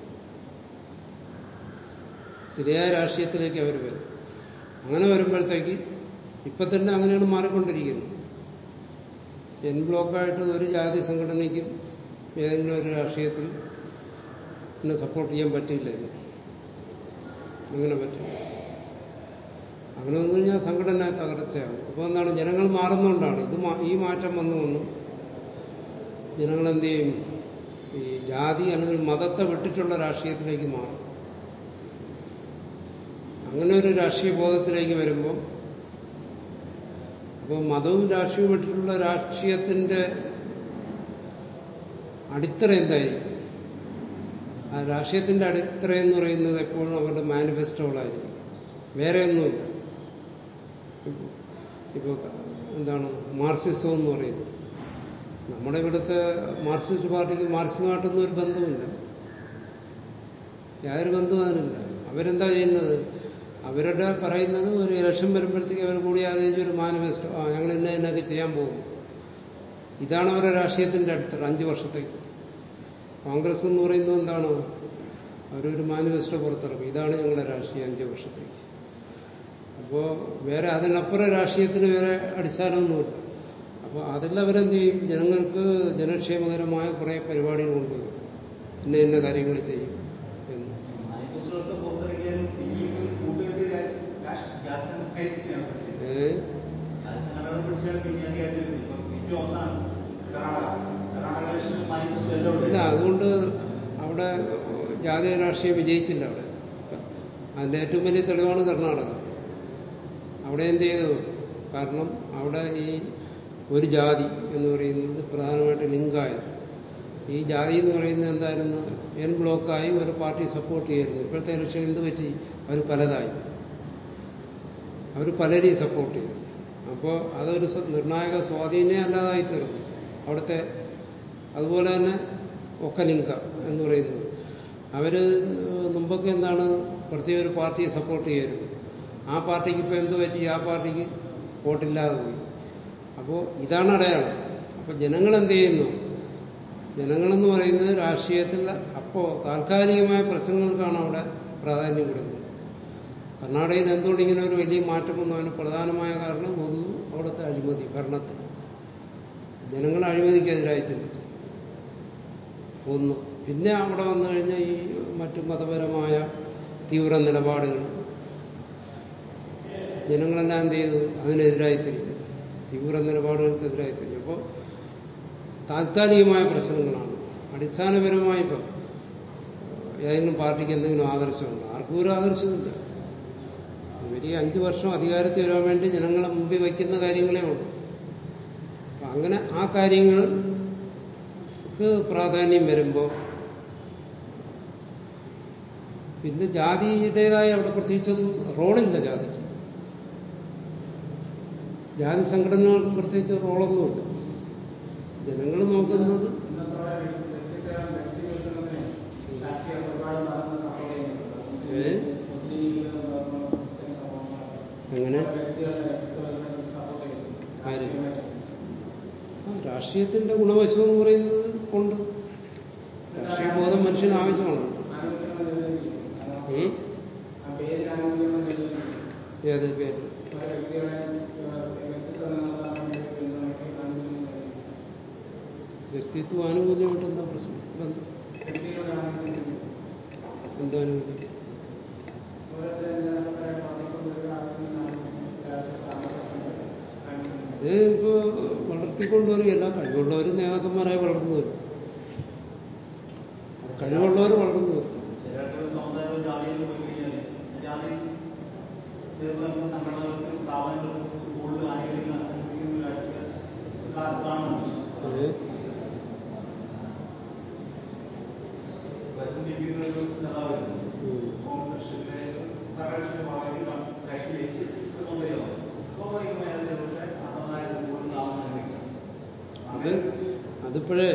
ശരിയായ രാഷ്ട്രീയത്തിലേക്ക് അവർ വരും അങ്ങനെ വരുമ്പോഴത്തേക്ക് ഇപ്പൊ തന്നെ അങ്ങനെയാണ് മാറിക്കൊണ്ടിരിക്കുന്നത് എൻ ബ്ലോക്കായിട്ട് ഒരു ജാതി സംഘടനയ്ക്കും ഏതെങ്കിലും ഒരു രാഷ്ട്രീയത്തിൽ എന്നെ സപ്പോർട്ട് ചെയ്യാൻ പറ്റില്ല ഇന്ന്. അങ്ങനെ പറ്റില്ല അങ്ങനെ വന്നു കഴിഞ്ഞാൽ സംഘടന തകർച്ചയാകും അപ്പോൾ എന്താണ് ജനങ്ങൾ മാറുന്നതുകൊണ്ടാണ് ഇത് മാ- ഈ മാറ്റം വന്നു വന്നു ജനങ്ങൾ എന്ത് ചെയ്യും ഈ ജാതി അല്ലെങ്കിൽ മതത്തെ വിട്ടിട്ടുള്ള രാഷ്ട്രീയത്തിലേക്ക് മാറും അങ്ങനെ ഒരു രാഷ്ട്രീയ ബോധത്തിലേക്ക് വരുമ്പോൾ അപ്പോൾ മതവും രാഷ്ട്രീയവും വിട്ടിട്ടുള്ള രാഷ്ട്രീയത്തിന്റെ അടിത്തറ എന്തായിരിക്കും ആ രാഷ്ട്രീയത്തിന്റെ അടിത്തറ എന്ന് പറയുന്നത് എപ്പോഴും അവരുടെ മാനിഫെസ്റ്റോകളായിരിക്കും വേറെ ഒന്നുമില്ല ഇപ്പോൾ എന്താണ് മാർക്സിസം എന്ന് പറയുന്നത് നമ്മുടെ ഇവിടുത്തെ മാർക്സിസ്റ്റ് പാർട്ടിക്ക് മാർക്സിസമായിട്ടൊന്നും ഒരു ബന്ധമില്ല യാതൊരു ബന്ധവും അതിനില്ല അവരെന്താ ചെയ്യുന്നത് അവരുടെ പറയുന്നത് ഒരു ഇലക്ഷൻ വരുമ്പോഴത്തേക്ക് അവർ കൂടി ആലോചിച്ച് ഒരു മാനിഫെസ്റ്റോ ആ ഞങ്ങൾ ഇന്ന എന്നൊക്കെ ചെയ്യാൻ പോകുന്നു ഇതാണ് അവരുടെ രാഷ്ട്രീയത്തിന്റെ അടിത്തറ അഞ്ച് വർഷത്തേക്ക് കോൺഗ്രസ് എന്ന് പറയുന്നത് എന്താണ് അവരൊരു മാനിഫെസ്റ്റോ പുറത്തിറക്കും ഇതാണ് ഞങ്ങളുടെ രാഷ്ട്രീയം അഞ്ച് വർഷത്തേക്ക് അപ്പോൾ വേറെ അതിനപ്പുറം രാഷ്ട്രീയത്തിന് വേറെ അടിസ്ഥാനമൊന്നുമില്ല അപ്പോൾ അതിൽ അവരെന്ത് ചെയ്യും ജനങ്ങൾക്ക് ജനക്ഷേമകരമായ കുറേ പരിപാടികൾ കൊണ്ടുവരും ഇന്ന ഇന്ന കാര്യങ്ങൾ ചെയ്യും എന്ന് മാനിഫെസ്റ്റോയൊക്കെ പുറത്തിറക്കിയാലും ഈ കൂട്ടുകെട്ട് ജാതി സംഘടനയാണ് പഠിച്ചത് ഏ? ജാതി സംഘടന പഠിച്ചാൽ പിന്നെ അധികാരത്തിൽ വരും. ഇപ്പം ഏറ്റവും അവസാനം കർണാടക കർണാടക ഇലക്ഷനിൽ മാനിഫെസ്റ്റോ എല്ലാം ഇല്ല ഉണ്ട് അതുകൊണ്ട് അവിടെ ജാതീയ രാഷ്ട്രീയം വിജയിച്ചില്ല അവിടെ അതിന്റെ ഏറ്റവും വലിയ തെളിവാണ് കർണാടക അവിടെ എന്ത് ചെയ്തു കാരണം അവിടെ ഈ ഒരു ജാതി എന്ന് പറയുന്നത് പ്രധാനമായിട്ട് ലിങ്കായത് ഈ ജാതി എന്ന് പറയുന്നത് എന്തായിരുന്നു എൻ ബ്ലോക്കായി ഒരു പാർട്ടി സപ്പോർട്ട് ചെയ്യായിരുന്നു ഇപ്പോഴത്തെ ഇലക്ഷൻ എന്ത് പറ്റി അവർ പലതായി അവർ പലരെയും സപ്പോർട്ട് ചെയ്തു അപ്പോൾ അതൊരു സ- നിർണായക സ്വാധീനം അല്ലാതായി തീർന്നു അവിടുത്തെ അതുപോലെ തന്നെ ഒക്കലിങ്ക എന്ന് പറയുന്നത് അവര് മുമ്പൊക്കെ എന്താണ് പ്രത്യേക ഒരു പാർട്ടിയെ സപ്പോർട്ട് ചെയ്യരുത് ആ പാർട്ടിക്ക് ഇപ്പൊ എന്ത് പറ്റി ആ പാർട്ടിക്ക് വോട്ടില്ലാതെ പോയി അപ്പോൾ ഇതാണ് അടയാളം അപ്പൊ ജനങ്ങൾ എന്ത് ചെയ്യുന്നു ജനങ്ങളെന്ന് പറയുന്നത് രാഷ്ട്രീയത്തിൽ അപ്പോ താൽക്കാലികമായ പ്രശ്നങ്ങൾക്കാണ് അവിടെ പ്രാധാന്യം കൊടുക്കുന്നത് കർണാടകയിൽ എന്തുകൊണ്ട് ഇങ്ങനെ ഒരു വലിയ മാറ്റം വന്നതിന് പ്രധാനമായ കാരണം ഒന്ന് അവിടുത്തെ അഴിമതി ഭരണത്തിൽ ജനങ്ങൾ അഴിമതിക്കെതിരായി ചിന്തിച്ചു ഒന്ന് പിന്നെ അവിടെ വന്നു കഴിഞ്ഞാൽ ഈ മറ്റു മതപരമായ തീവ്ര നിലപാടുകൾ ജനങ്ങളെല്ലാം എന്ത് ചെയ്തു അതിനെതിരായി തിരിഞ്ഞു തീവ്ര നിലപാടുകൾക്കെതിരായി തിരിഞ്ഞു അപ്പോൾ താൽക്കാലികമായ പ്രശ്നങ്ങളാണ് അടിസ്ഥാനപരമായി ഇപ്പം ഏതെങ്കിലും പാർട്ടിക്ക് എന്തെങ്കിലും ആദർശമുണ്ടോ ആർക്കും ഒരു ആദർശമില്ല ഇവർ ഈ അഞ്ചു വർഷം അധികാരത്തിൽ വരാൻ വേണ്ടി ജനങ്ങളെ മുമ്പിൽ വയ്ക്കുന്ന കാര്യങ്ങളേ ഉള്ളൂ അപ്പൊ അങ്ങനെ ആ കാര്യങ്ങൾക്ക് പ്രാധാന്യം വരുമ്പോൾ പിന്നെ ജാതിയുടേതായ അവിടെ പ്രത്യേകിച്ചൊന്നും റോളില്ല ജാതിക്ക് ജാതി സംഘടനകൾക്ക് പ്രത്യേകിച്ച് റോളൊന്നുമില്ല ജനങ്ങൾ നോക്കുന്നത് ഏ? എങ്ങനെ ആര് ആ രാഷ്ട്രീയത്തിന്റെ ഗുണവശം എന്ന് പറയുന്നത് ഉണ്ട് രാഷ്ട്രീയ ബോധം മനുഷ്യന് ആവശ്യമാണ് ഉം? ഏത് പേര് വ്യക്തിത്വ ആനുകൂല്യമായിട്ട് എന്താ പ്രശ്നം ബന്ധം എന്താ ആനുകൂല്യം അത് ഇപ്പോ വളർത്തിക്കൊണ്ടുവരികയല്ല കഴിവുള്ളവർ നേതാക്കന്മാരായി വളർന്നു വരും കഴിവുള്ളവർ വളർന്നു വരും ചിലർക്ക് സമുദായ ജാതിയിൽ പോയി കഴിഞ്ഞാൽ ജാതി നേതൃത്വ സംഘടനകൾക്ക് സ്ഥാപനങ്ങൾക്ക് കൂടുതൽ ആനുകൂല്യങ്ങൾ അനുവദിക്കുന്നതിനായിട്ട് കാ- കാണുന്നുണ്ട് അത് എസ് എൻ ഡി പി ഒരു നേതാവായിരുന്നു ഉം. കോൺഗ്രസ് കക്ഷിയിലെ ഭരണകക്ഷിയുടെ ഭാഗമായി കക്ഷി ജയിച്ച് മന്ത്രിയാവും സ്വാഭാവികമായി അതിന്റെ പക്ഷേ ആ സമുദായത്തിൽ കൂടുതൽ സ്ഥാപനം അനുവദിക്കണം അത് അതിപ്പോഴേ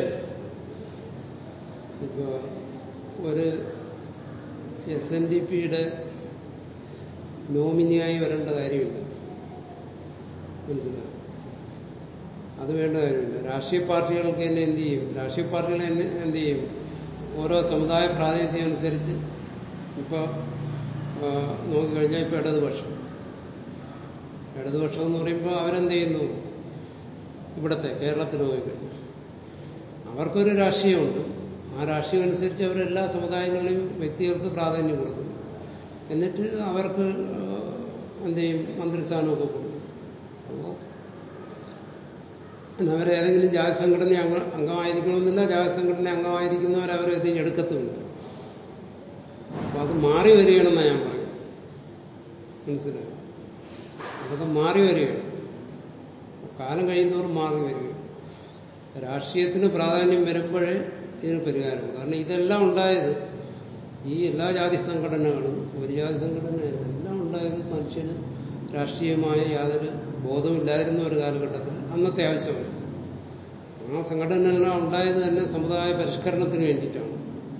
ഇപ്പോ ഒരു എസ് എൻ ഡി പിയുടെ നോമിനിയായി വരേണ്ട കാര്യമില്ല മനസ്സിലായോ അത് വേണ്ട കാര്യമില്ല രാഷ്ട്രീയ പാർട്ടികൾക്ക് തന്നെ എന്ത് ചെയ്യും രാഷ്ട്രീയ പാർട്ടികൾ എന്നെ എന്ത് ചെയ്യും ഓരോ സമുദായ പ്രാതിനിധ്യം അനുസരിച്ച് ഇപ്പോൾ നോക്കിക്കഴിഞ്ഞാൽ ഇപ്പോൾ ഇടതുപക്ഷം ഇടതുപക്ഷം എന്ന് പറയുമ്പോൾ അവരെന്ത് ചെയ്യുന്നു ഇവിടത്തെ കേരളത്തിൽ നോക്കിക്കഴിഞ്ഞു അവർക്കൊരു രാഷ്ട്രീയമുണ്ട് ആ രാഷ്ട്രീയം അനുസരിച്ച് അവരെല്ലാ സമുദായങ്ങളിലും വ്യക്തികൾക്ക് പ്രാധാന്യം കൊടുക്കും എന്നിട്ട് അവർക്ക് ഏഹ്, എന്ത് ചെയ്യും മന്ത്രിസ്ഥാനമൊക്കെ കൊടുക്കും അപ്പോൾ പിന്നെ അവരേതെങ്കിലും ജാതി സംഘടന അംഗ അംഗമായിരിക്കണമെന്നില്ല ജാതി സംഘടന അംഗമായിരിക്കുന്നവർ അവരത് എടുക്കത്തുമില്ല അപ്പോൾ അത് മാറി വരികയാണെന്നാണ് ഞാൻ പറയുന്നത് മനസ്സിലായോ അതൊക്കെ മാറി വരികയാണ് കാലം കഴിയുന്നവർ മാറി വരികയാണ് രാഷ്ട്രീയത്തിന് പ്രാധാന്യം വരുമ്പോഴേ ഇതിന് പരിഹാരം കാരണം ഇതെല്ലാം ഉണ്ടായത് ഈ എല്ലാ ജാതി സംഘടനകളും ഒരു ജാതി സംഘടനയല്ല എല്ലാം ഉണ്ടായത് മനുഷ്യന് രാഷ്ട്രീയമായ യാതൊരു ബോധമില്ലാതിരുന്ന ഒരു കാലഘട്ടത്തിൽ അന്നത്തെ ആവശ്യമാണ് ആ സംഘടനകളെല്ലാം ഉണ്ടായത് തന്നെ സമുദായ പരിഷ്കരണത്തിന് വേണ്ടിയിട്ടാണ്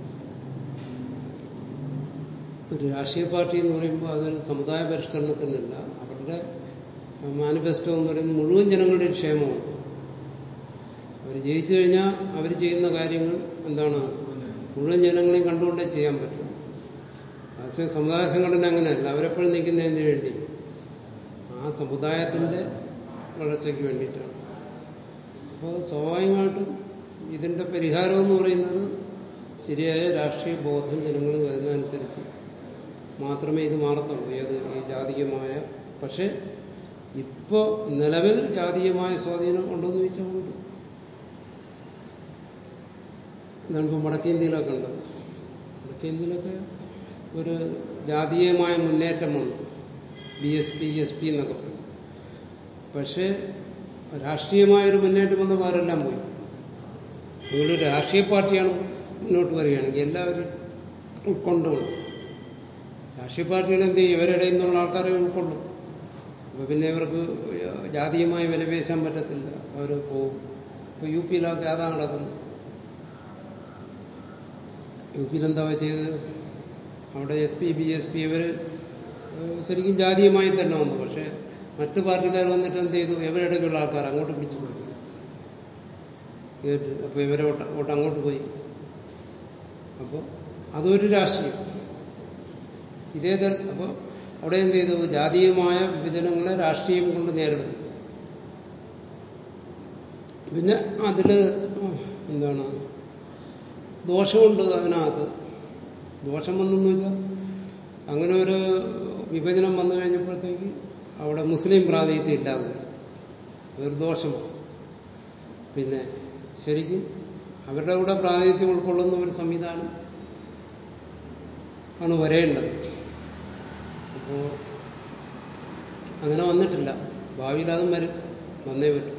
ഒരു രാഷ്ട്രീയ പാർട്ടി എന്ന് പറയുമ്പോൾ അതൊരു സമുദായ പരിഷ്കരണത്തിനല്ല അവരുടെ മാനിഫെസ്റ്റോ എന്ന് പറയുന്നത് മുഴുവൻ ജനങ്ങളുടെയും ക്ഷേമമാണ് അവർ ജയിച്ചു കഴിഞ്ഞാൽ അവർ ചെയ്യുന്ന കാര്യങ്ങൾ എന്താണ് മുഴുവൻ ജനങ്ങളെയും കണ്ടുകൊണ്ടേ ചെയ്യാൻ പറ്റും അതേസമയം സമുദായ സംഘടന അങ്ങനെയല്ല അവരെപ്പോഴും നിൽക്കുന്നതിന് വേണ്ടി ആ സമുദായത്തിന്റെ വളർച്ചയ്ക്ക് വേണ്ടിയിട്ടാണ് അപ്പോൾ സ്വാഭാവികമായിട്ടും ഇതിന്റെ പരിഹാരം എന്ന് പറയുന്നത് ശരിയായ രാഷ്ട്രീയ ബോധം ജനങ്ങൾ വരുന്നതനുസരിച്ച് മാത്രമേ ഇത് മാറത്തുള്ളൂ ഏത് ഈ ജാതീയമായ പക്ഷെ ഇപ്പോ നിലവിൽ ജാതീയമായ സ്വാധീനം ഉണ്ടോയെന്ന് ചോദിച്ചാൽ ഉണ്ട് എന്താണ് ഇപ്പോൾ വടക്കേന്ത്യയിലൊക്കെ ഉണ്ടത് വടക്കേന്ത്യയിലൊക്കെ ഒരു ജാതീയമായ മുന്നേറ്റം വന്നു B S P S P എന്നൊക്കെ പറയും പക്ഷേ രാഷ്ട്രീയമായൊരു മുന്നേറ്റം വന്ന വേറെല്ലാം പോയി നിങ്ങളൊരു രാഷ്ട്രീയ പാർട്ടിയാണ് മുന്നോട്ട് വരികയാണെങ്കിൽ എല്ലാവരും ഉൾക്കൊണ്ടുകൊണ്ട് രാഷ്ട്രീയ പാർട്ടികൾ എന്ത് ചെയ്യും ഇവരുടെ നിന്നുള്ള ആൾക്കാരെ ഉൾക്കൊള്ളും അപ്പൊ പിന്നെ ഇവർക്ക് ജാതീയമായി വിലപേശാൻ പറ്റത്തില്ല അവർ പോകും ഇപ്പൊ യു പിയിലൊക്കെ അതാ നടക്കുന്നത് യു പിയിൽ എന്താ ചെയ്തത് അവിടെ S P B S P ഇവർ ശരിക്കും ജാതീയമായി തന്നെ വന്നു പക്ഷെ മറ്റു പാർട്ടിക്കാർ വന്നിട്ട് എന്ത് ചെയ്തു ഇവരിടയ്ക്കുള്ള ആൾക്കാർ അങ്ങോട്ട് പിടിച്ചു കൊടുത്തു കേട്ട് അപ്പൊ ഇവരെ വോട്ട് വോട്ട് അങ്ങോട്ട് പോയി അപ്പോൾ അതൊരു രാഷ്ട്രീയം ഇതേ തരം അപ്പോൾ അവിടെ എന്ത് ചെയ്തു ജാതീയമായ വിഭജനങ്ങളെ രാഷ്ട്രീയം കൊണ്ട് നേരിടുന്നു പിന്നെ അതില് എന്താണ് ദോഷമുണ്ട് അതിനകത്ത് ദോഷം വന്നെന്ന് വെച്ചാൽ അങ്ങനെ ഒരു വിഭജനം വന്നു കഴിഞ്ഞപ്പോഴത്തേക്ക് അവിടെ മുസ്ലിം പ്രാതിനിധ്യം ഇല്ലാതെ അതൊരു ദോഷമാണ് പിന്നെ ശരിക്കും അവരുടെ കൂടെ പ്രാതിനിധ്യം ഉൾക്കൊള്ളുന്ന ഒരു സംവിധാനം ആണ് വരേണ്ടത് അപ്പോൾ അങ്ങനെ വന്നിട്ടില്ല ഭാവിയിൽ അതും വരും വന്നേ പറ്റും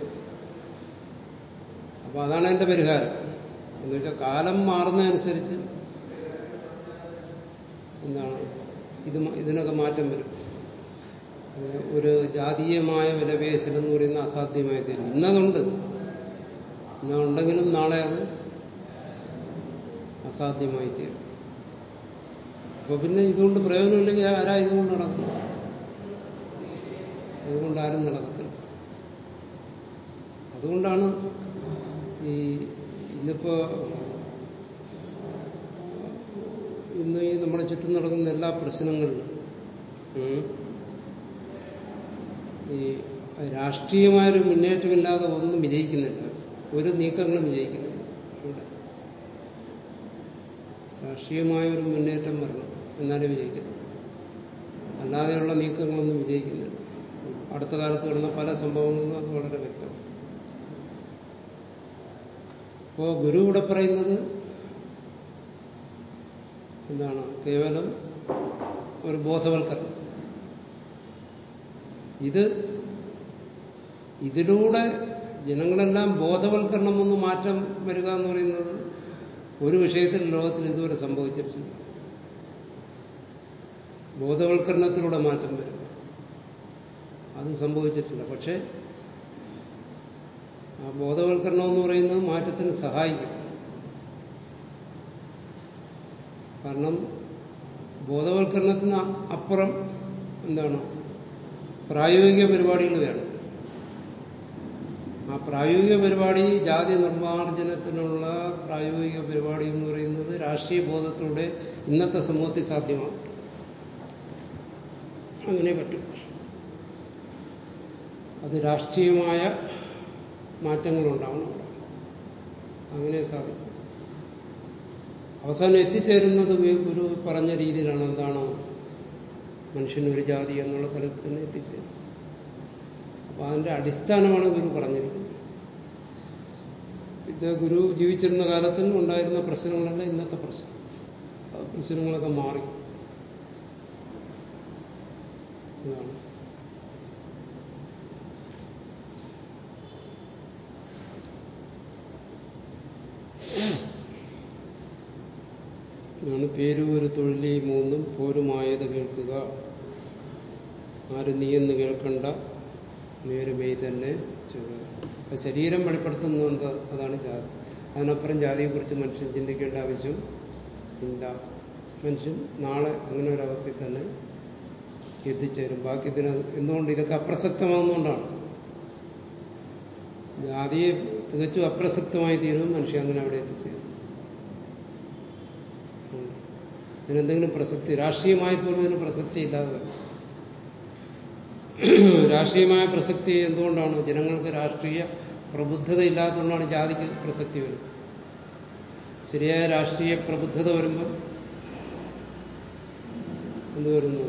അപ്പോൾ അതാണ് എൻ്റെ പരിഹാരം എന്ന് വെച്ചാൽ കാലം മാറുന്നതനുസരിച്ച് എന്താണ് ഇത് മ- ഇതിനൊക്കെ മാറ്റം വരും ഏഹ് ഒരു ജാതീയമായ വിലപേശൽ എന്ന് പറയുന്ന അസാധ്യമായി തീരും ഇന്നതുണ്ട് ഇന്നുണ്ടെങ്കിലും നാളെ അത് അസാധ്യമായി തീരും അപ്പൊ പിന്നെ ഇതുകൊണ്ട് പ്രയോജനമില്ലെങ്കിൽ ആരാ ഇതുകൊണ്ട് നടക്കുന്നത് അതുകൊണ്ട് ആരും നടക്കത്തില്ല അതുകൊണ്ടാണ് ഈ ഇന്നിപ്പോ ഇന്ന് ഈ നമ്മുടെ ചുറ്റും നടക്കുന്ന എല്ലാ പ്രശ്നങ്ങളിലും ഉം, ഈ രാഷ്ട്രീയമായൊരു മുന്നേറ്റമില്ലാതെ ഒന്നും വിജയിക്കുന്നില്ല ഒരു നീക്കങ്ങളും വിജയിക്കുന്നില്ല ഇവിടെ രാഷ്ട്രീയമായ ഒരു മുന്നേറ്റം വരണം എന്നാലേ വിജയിക്കത്തുള്ളൂ അല്ലാതെയുള്ള നീക്കങ്ങളൊന്നും വിജയിക്കുന്നില്ല അടുത്ത കാലത്ത് കിടന്ന പല സംഭവങ്ങളിലും അത് വളരെ വ്യക്തമാണ് അപ്പോ ഗുരു ഇവിടെ പറയുന്നത് എന്താണ് കേവലം ഒരു ബോധവൽക്കരണം ഇത് ഇതിലൂടെ ജനങ്ങളെല്ലാം ബോധവൽക്കരണം ഒന്ന് മാറ്റം വരിക എന്ന് പറയുന്നത് ഒരു വിഷയത്തിൽ ലോകത്തിൽ ഇതുവരെ സംഭവിച്ചിട്ടില്ല ബോധവൽക്കരണത്തിലൂടെ മാറ്റം വരും അത് സംഭവിച്ചിട്ടില്ല പക്ഷെ ആ ബോധവൽക്കരണം എന്ന് പറയുന്നത് മാറ്റത്തിന് സഹായിക്കും കാരണം ബോധവൽക്കരണത്തിന് അപ്പുറം എന്താണ് പ്രായോഗിക പരിപാടികൾ വേണം ആ പ്രായോഗിക പരിപാടി ജാതി നിർമ്മാർജ്ജനത്തിനുള്ള പ്രായോഗിക പരിപാടി എന്ന് പറയുന്നത് രാഷ്ട്രീയ ബോധത്തിലൂടെ ഇന്നത്തെ സമൂഹത്തിൽ സാധ്യമാണ് അങ്ങനെ പറ്റും അത് രാഷ്ട്രീയമായ മാറ്റങ്ങളുണ്ടാവണം അവിടെ. അങ്ങനെ സാധിക്കും അവസാനം എത്തിച്ചേരുന്നത് വി- ഗുരു പറഞ്ഞ രീതിയിലാണ് എന്താണ് മനുഷ്യൻ ഒരു ജാതി എന്നുള്ള തലത്തിൽ തന്നെ എത്തിച്ചേരും അപ്പൊ അതിന്റെ അടിസ്ഥാനമാണ് ഗുരു പറഞ്ഞിരിക്കുന്നത് ഇത് ഗുരു ജീവിച്ചിരുന്ന കാലത്തിൽ ഉണ്ടായിരുന്ന പ്രശ്നങ്ങളല്ല ഇന്നത്തെ പ്രശ്നം ആ പ്രശ്നങ്ങളൊക്കെ മാറി ഇതാണ് ഇതാണ് പേരൂര് തൊഴിലി മൂന്നും പോരുമായത് കേൾക്കുക ആര് നീയെന്ന് കേൾക്കണ്ട നേരുമേ തന്നെ ചെയ്യുക അപ്പൊ ശരീരം വെളിപ്പെടുത്തുന്നുണ്ട് അതാണ് ജാതി അതിനപ്പുറം ജാതിയെക്കുറിച്ച് മനുഷ്യൻ ചിന്തിക്കേണ്ട ആവശ്യം ഇല്ല മനുഷ്യൻ നാളെ അങ്ങനെ ഒരു അവസ്ഥയിൽ തന്നെ എത്തിച്ചേരും ബാക്കി ഇതിന് എന്തുകൊണ്ട് ഇതൊക്കെ അപ്രസക്തമാകുന്നതുകൊണ്ടാണ് ജാതിയെ തികച്ചും അപ്രസക്തമായി തീരും മനുഷ്യൻ അങ്ങനെ അവിടെ എത്തിച്ചേരും ഉം. ഇതിനെന്തെങ്കിലും പ്രസക്തി രാഷ്ട്രീയമായി പോലും ഇതിന് പ്രസക്തി ഇല്ലാതെ വരും രാഷ്ട്രീയമായ പ്രസക്തി എന്തുകൊണ്ടാണ് ജനങ്ങൾക്ക് രാഷ്ട്രീയ പ്രബുദ്ധത ഇല്ലാത്തതുകൊണ്ടാണ് ജാതിക്ക് പ്രസക്തി വരുന്നത് ശരിയായ രാഷ്ട്രീയ പ്രബുദ്ധത വരുമ്പം എന്ത് വരുന്നു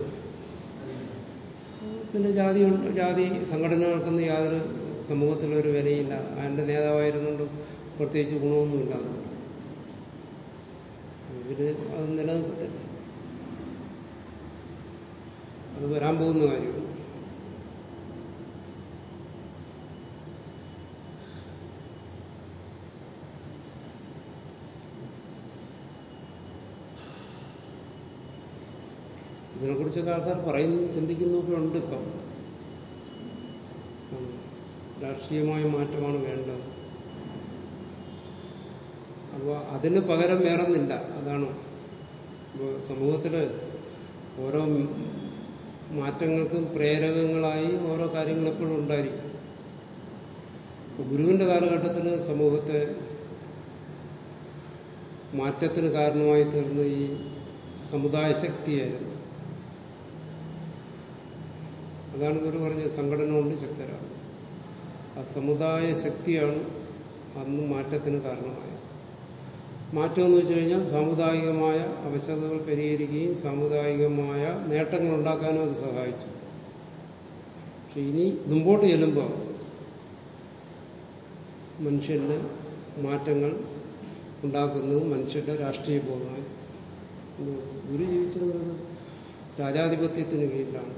പിന്നെ ജാതി ഉണ്ട്. ജാതി സംഘടനകൾക്കൊന്നും യാതൊരു സമൂഹത്തിലൊരു വിലയില്ല അതിന്റെ നേതാവായിരുന്നുകൊണ്ട് പ്രത്യേകിച്ച് ഗുണമൊന്നുമില്ല അതുകൊണ്ട് ഇവര് അത് നിലനിൽക്കത്തില്ല അത് വരാൻ പോകുന്ന കാര്യമാണ് ഇതിനെക്കുറിച്ചൊക്കെ ആൾക്കാർ പറയുന്നു ചിന്തിക്കുന്നൊക്കെ ഉണ്ട് ഇപ്പം ഉം. രാഷ്ട്രീയമായ മാറ്റമാണ് വേണ്ടത് അപ്പോൾ അതിന് പകരം വേറൊന്നില്ല അതാണ് ഇപ്പോൾ സമൂഹത്തില് ഓരോ മാറ്റങ്ങൾക്കും പ്രേരകങ്ങളായി ഓരോ കാര്യങ്ങൾ എപ്പോഴും ഉണ്ടായിരിക്കും ഇപ്പൊ ഗുരുവിന്റെ കാലഘട്ടത്തിൽ സമൂഹത്തെ മാറ്റത്തിന് കാരണമായി തീർന്ന ഈ സമുദായ ശക്തിയായിരുന്നു അതാണ് ഗുരു പറഞ്ഞത് സംഘടന കൊണ്ട് ശക്തരാണ് ആ സമുദായ ശക്തിയാണ് അന്ന് മാറ്റത്തിന് കാരണമായത് മാറ്റം എന്ന് വെച്ച് കഴിഞ്ഞാൽ സാമുദായികമായ അവശതകൾ പരിഹരിക്കുകയും സാമുദായികമായ നേട്ടങ്ങൾ ഉണ്ടാക്കാനും അത് സഹായിച്ചു പക്ഷെ ഇനി മുമ്പോട്ട് ചെല്ലുമ്പോൾ മനുഷ്യന് മാറ്റങ്ങൾ ഉണ്ടാക്കുന്നത് മനുഷ്യരുടെ രാഷ്ട്രീയ ബോധമായി ഗുരു ജീവിച്ചിരുന്നത് രാജാധിപത്യത്തിന് കീഴിലാണ്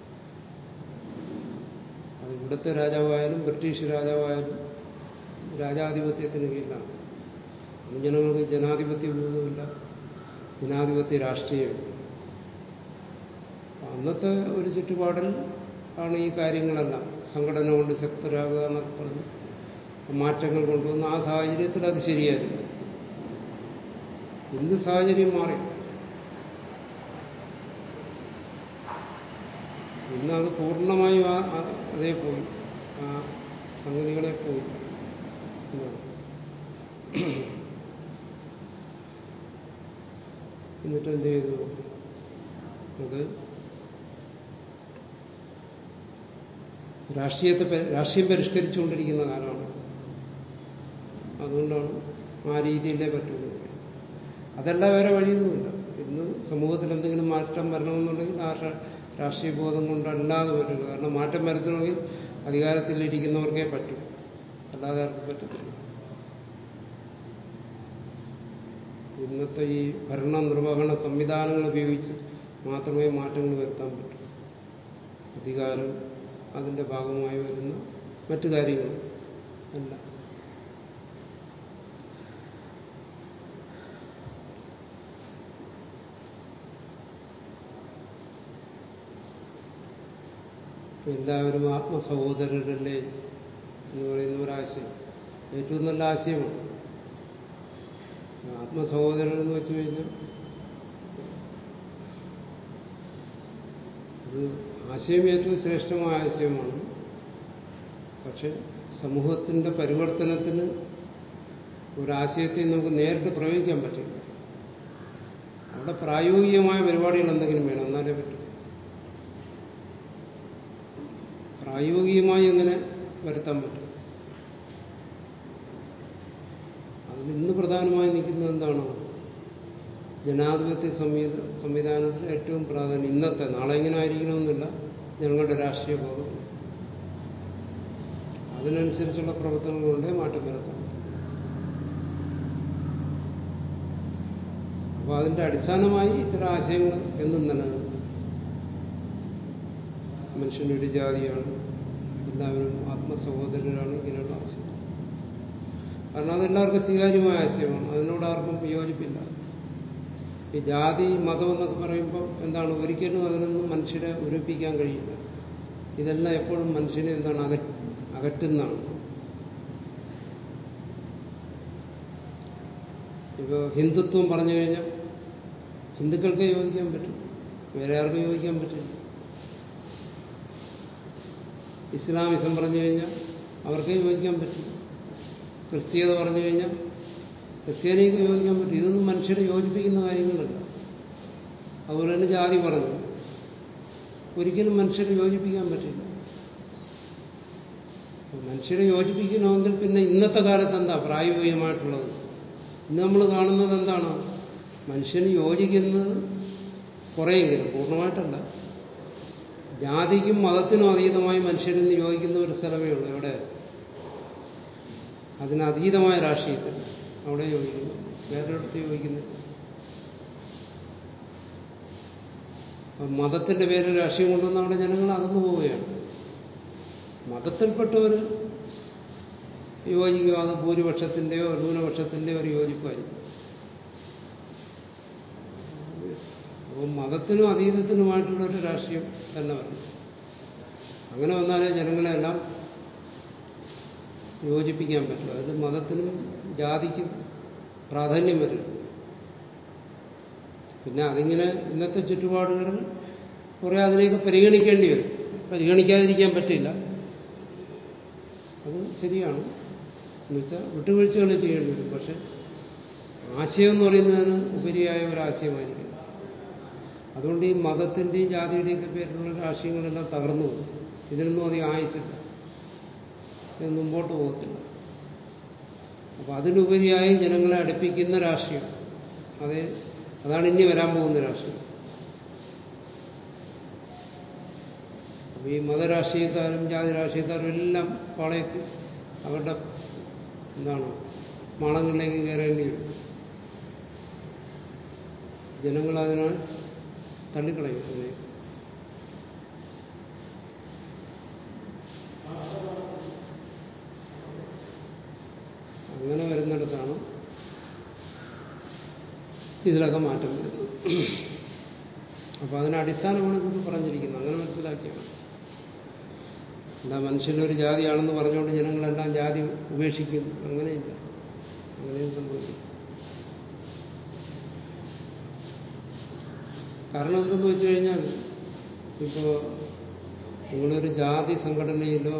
അത് ഇവിടുത്തെ രാജാവായാലും ബ്രിട്ടീഷ് രാജാവായാലും രാജാധിപത്യത്തിന് കീഴിലാണ് അന്ന് ജനങ്ങൾക്ക് ജനാധിപത്യ ബോധമില്ല ജനാധിപത്യ രാഷ്ട്രീയമില്ല അന്നത്തെ ഒരു ചുറ്റുപാടിൽ ആണ് ഈ കാര്യങ്ങളെല്ലാം സംഘടന കൊണ്ട് ശക്തരാകുക എന്നൊക്കെ പറഞ്ഞ് മാറ്റങ്ങൾ കൊണ്ടുവന്ന ആ സാഹചര്യത്തിൽ അത് ശരിയായിരുന്നു ഇന്ന് സാഹചര്യം മാറി ഇന്ന് അത് പൂർണ്ണമായും ആ ആ- അതേ പോയി ആ സംഗതികളെ പോയി എന്നാണ്. എന്നിട്ട് എന്ത് ചെയ്തു അത് രാഷ്ട്രീയത്തെ പരി- രാഷ്ട്രീയം പരിഷ്കരിച്ചുകൊണ്ടിരിക്കുന്ന കാലമാണ് അതുകൊണ്ടാണ് ആ രീതിയിലേ പറ്റുള്ളൂ അതല്ല വേറെ വഴിയൊന്നുമില്ല ഇന്ന് സമൂഹത്തിൽ എന്തെങ്കിലും മാറ്റം വരണമെന്നുണ്ടെങ്കിൽ ആ രാ- രാഷ്ട്രീയ ബോധം കൊണ്ടല്ലാതെ പറ്റില്ല കാരണം മാറ്റം വരുത്തണമെങ്കിൽ അധികാരത്തിലിരിക്കുന്നവർക്കേ പറ്റൂ അല്ലാതെ ആർക്കും പറ്റത്തില്ല ഇന്നത്തെ ഈ ഭരണ നിർവഹണ സംവിധാനങ്ങൾ ഉപയോഗിച്ച് മാത്രമേ മാറ്റങ്ങൾ വരുത്താൻ പറ്റൂ അധികാരം അതിന്റെ ഭാഗമായി വരുന്ന മറ്റു കാര്യങ്ങൾ അല്ല എല്ലാവരും ആത്മസഹോദരരല്ലേ എന്ന് പറയുന്ന ഒരാശയം ഏറ്റവും നല്ല ആശയമാണ് ആത്മസഹോദരൻ എന്ന് വെച്ച് കഴിഞ്ഞാൽ അത് ആശയം ഏറ്റവും ശ്രേഷ്ഠമായ ആശയമാണ് പക്ഷെ സമൂഹത്തിന്റെ പരിവർത്തനത്തിന് ഒരാശയത്തെ നമുക്ക് നേരിട്ട് പ്രയോഗിക്കാൻ പറ്റില്ല അവിടെ പ്രായോഗികമായ പരിപാടികൾ എന്തെങ്കിലും വേണം എന്നാലേ പറ്റൂ പ്രായോഗികമായി എങ്ങനെ വരുത്താൻ പറ്റും അതിൽ ഇന്ന് പ്രധാനമായി നിൽക്കുന്നത് എന്താണ് ജനാധിപത്യ സംവിധ സംവിധാനത്തിൽ ഏറ്റവും പ്രാധാന്യം ഇന്നത്തെ നാളെ ഇങ്ങനെ ആയിരിക്കണമെന്നില്ല ജനങ്ങളുടെ രാഷ്ട്രീയ ബോധം അതിനനുസരിച്ചുള്ള പ്രവർത്തനങ്ങളുണ്ടേ മാറ്റം വരുത്താൻ പറ്റും അപ്പോൾ അതിന്റെ അടിസ്ഥാനമായി ഇത്തരം ആശയങ്ങൾ എന്നും നിലനിൽക്കും മനുഷ്യനൊരു ജാതിയാണ് എല്ലാവരും ആത്മസഹോദരരാണ് ഇങ്ങനെയുള്ള ആശയം കാരണം അതെല്ലാവർക്കും സ്വീകാര്യമായ ആശയമാണ് അതിനോട് ആർക്കും വിയോജിപ്പില്ല ഈ ജാതി മതം എന്നൊക്കെ പറയുമ്പോൾ എന്താണ് ഒരിക്കലും അതിനൊന്നും മനുഷ്യരെ ഒരുപ്പിക്കാൻ കഴിയില്ല ഇതെല്ലാം എപ്പോഴും മനുഷ്യനെ എന്താണ് അക അകറ്റുന്നതാണ് ഇപ്പോൾ ഹിന്ദുത്വം പറഞ്ഞു കഴിഞ്ഞാൽ ഹിന്ദുക്കൾക്ക് യോജിക്കാൻ പറ്റും വേറെ ആർക്കും യോജിക്കാൻ പറ്റില്ല ഇസ്ലാമിസം പറഞ്ഞു കഴിഞ്ഞാൽ അവർക്ക് യോജിക്കാൻ പറ്റും ക്രിസ്തീയത പറഞ്ഞു കഴിഞ്ഞാൽ ക്രിസ്ത്യാനിക്ക് യോജിക്കാൻ പറ്റും ഇതൊന്നും മനുഷ്യരെ യോജിപ്പിക്കുന്ന കാര്യങ്ങളല്ല അതുപോലെ തന്നെ ജാതി പറഞ്ഞു ഒരിക്കലും മനുഷ്യരെ യോജിപ്പിക്കാൻ പറ്റില്ല അപ്പൊ മനുഷ്യരെ യോജിപ്പിക്കണമെങ്കിൽ പിന്നെ ഇന്നത്തെ കാലത്ത് എന്താ പ്രായോഗികമായിട്ടുള്ളത് ഇന്ന് നമ്മൾ കാണുന്നത് എന്താണ് മനുഷ്യന് യോജിക്കുന്നത് കുറേയെങ്കിലും പൂർണ്ണമായിട്ടല്ല ജാതിക്കും മതത്തിനും അതീതമായി മനുഷ്യരിന്ന് യോജിക്കുന്ന ഒരു സ്ഥലമേ ഉള്ളൂ എവിടെ അതിനതീതമായ രാഷ്ട്രീയത്തിൽ അവിടെ യോജിക്കുന്നു വേറൊരിടത്ത് യോജിക്കുന്നില്ല അപ്പം മതത്തിന്റെ പേരിൽ രാഷ്ട്രീയം കൊണ്ടുവന്ന് അവിടെ ജനങ്ങൾ അകന്നു പോവുകയാണ് മതത്തിൽപ്പെട്ടവർ യോജിക്കുക അത് ഭൂരിപക്ഷത്തിന്റെയോ ന്യൂനപക്ഷത്തിന്റെയോ ഒരു യോജിപ്പായിരിക്കും അപ്പോൾ മതത്തിനും അതീതത്തിനുമായിട്ടുള്ള ഒരു രാഷ്ട്രീയം തന്നെ വരണം അങ്ങനെ വന്നാലേ ജനങ്ങളെല്ലാം യോജിപ്പിക്കാൻ പറ്റും അതിൽ മതത്തിനും ജാതിക്കും പ്രാധാന്യം വരും പിന്നെ അതിങ്ങനെ ഇന്നത്തെ ചുറ്റുപാടുകളിൽ കുറെ അതിനെയൊക്കെ പരിഗണിക്കേണ്ടി വരും പരിഗണിക്കാതിരിക്കാൻ പറ്റില്ല അത് ശരിയാണ് എന്നുവെച്ചാൽ വിട്ടുവീഴ്ചകൾ ചെയ്യേണ്ടി വരും പക്ഷെ ആശയം എന്ന് പറയുന്നതിന് ഉപരിയായ ഒരു ആശയമായിരിക്കും അതുകൊണ്ട് ഈ മതത്തിന്റെയും ജാതിയുടെയൊക്കെ പേരിലുള്ള രാഷ്ട്രീയങ്ങളെല്ലാം തകർന്നു പോകും ഇതിനൊന്നും അധികം ആയുസില്ല ഇത് മുമ്പോട്ട് പോകത്തില്ല അപ്പൊ അതിലുപരിയായി ജനങ്ങളെ അടുപ്പിക്കുന്ന രാഷ്ട്രീയം അതെ അതാണ് ഇനി വരാൻ പോകുന്ന രാഷ്ട്രീയം അപ്പൊ ഈ മതരാഷ്ട്രീയക്കാരും ജാതി രാഷ്ട്രീയക്കാരും എല്ലാം പാളയത്തിൽ അവരുടെ എന്താണ് മാളങ്ങളിലേക്ക് കയറേണ്ടി വരും ജനങ്ങൾ അതിനാൽ തള്ളിക്കളയും അതിനെ അങ്ങനെ വരുന്നിടത്താണ് ഇതിലൊക്കെ മാറ്റം വരുന്നത് അപ്പൊ അതിന് അടിസ്ഥാനമാണ് ഇതൊക്കെ പറഞ്ഞിരിക്കുന്നത് അങ്ങനെ മനസ്സിലാക്കിയാണ് എന്താ മനുഷ്യനൊരു ജാതിയാണെന്ന് പറഞ്ഞുകൊണ്ട് ജനങ്ങളെല്ലാം ജാതി ഉപേക്ഷിക്കും അങ്ങനെയില്ല അങ്ങനെയും സംഭവിക്കും കാരണം എന്തെന്ന് വെച്ച് കഴിഞ്ഞാൽ ഇപ്പോ നിങ്ങളൊരു ജാതി സംഘടനയിലോ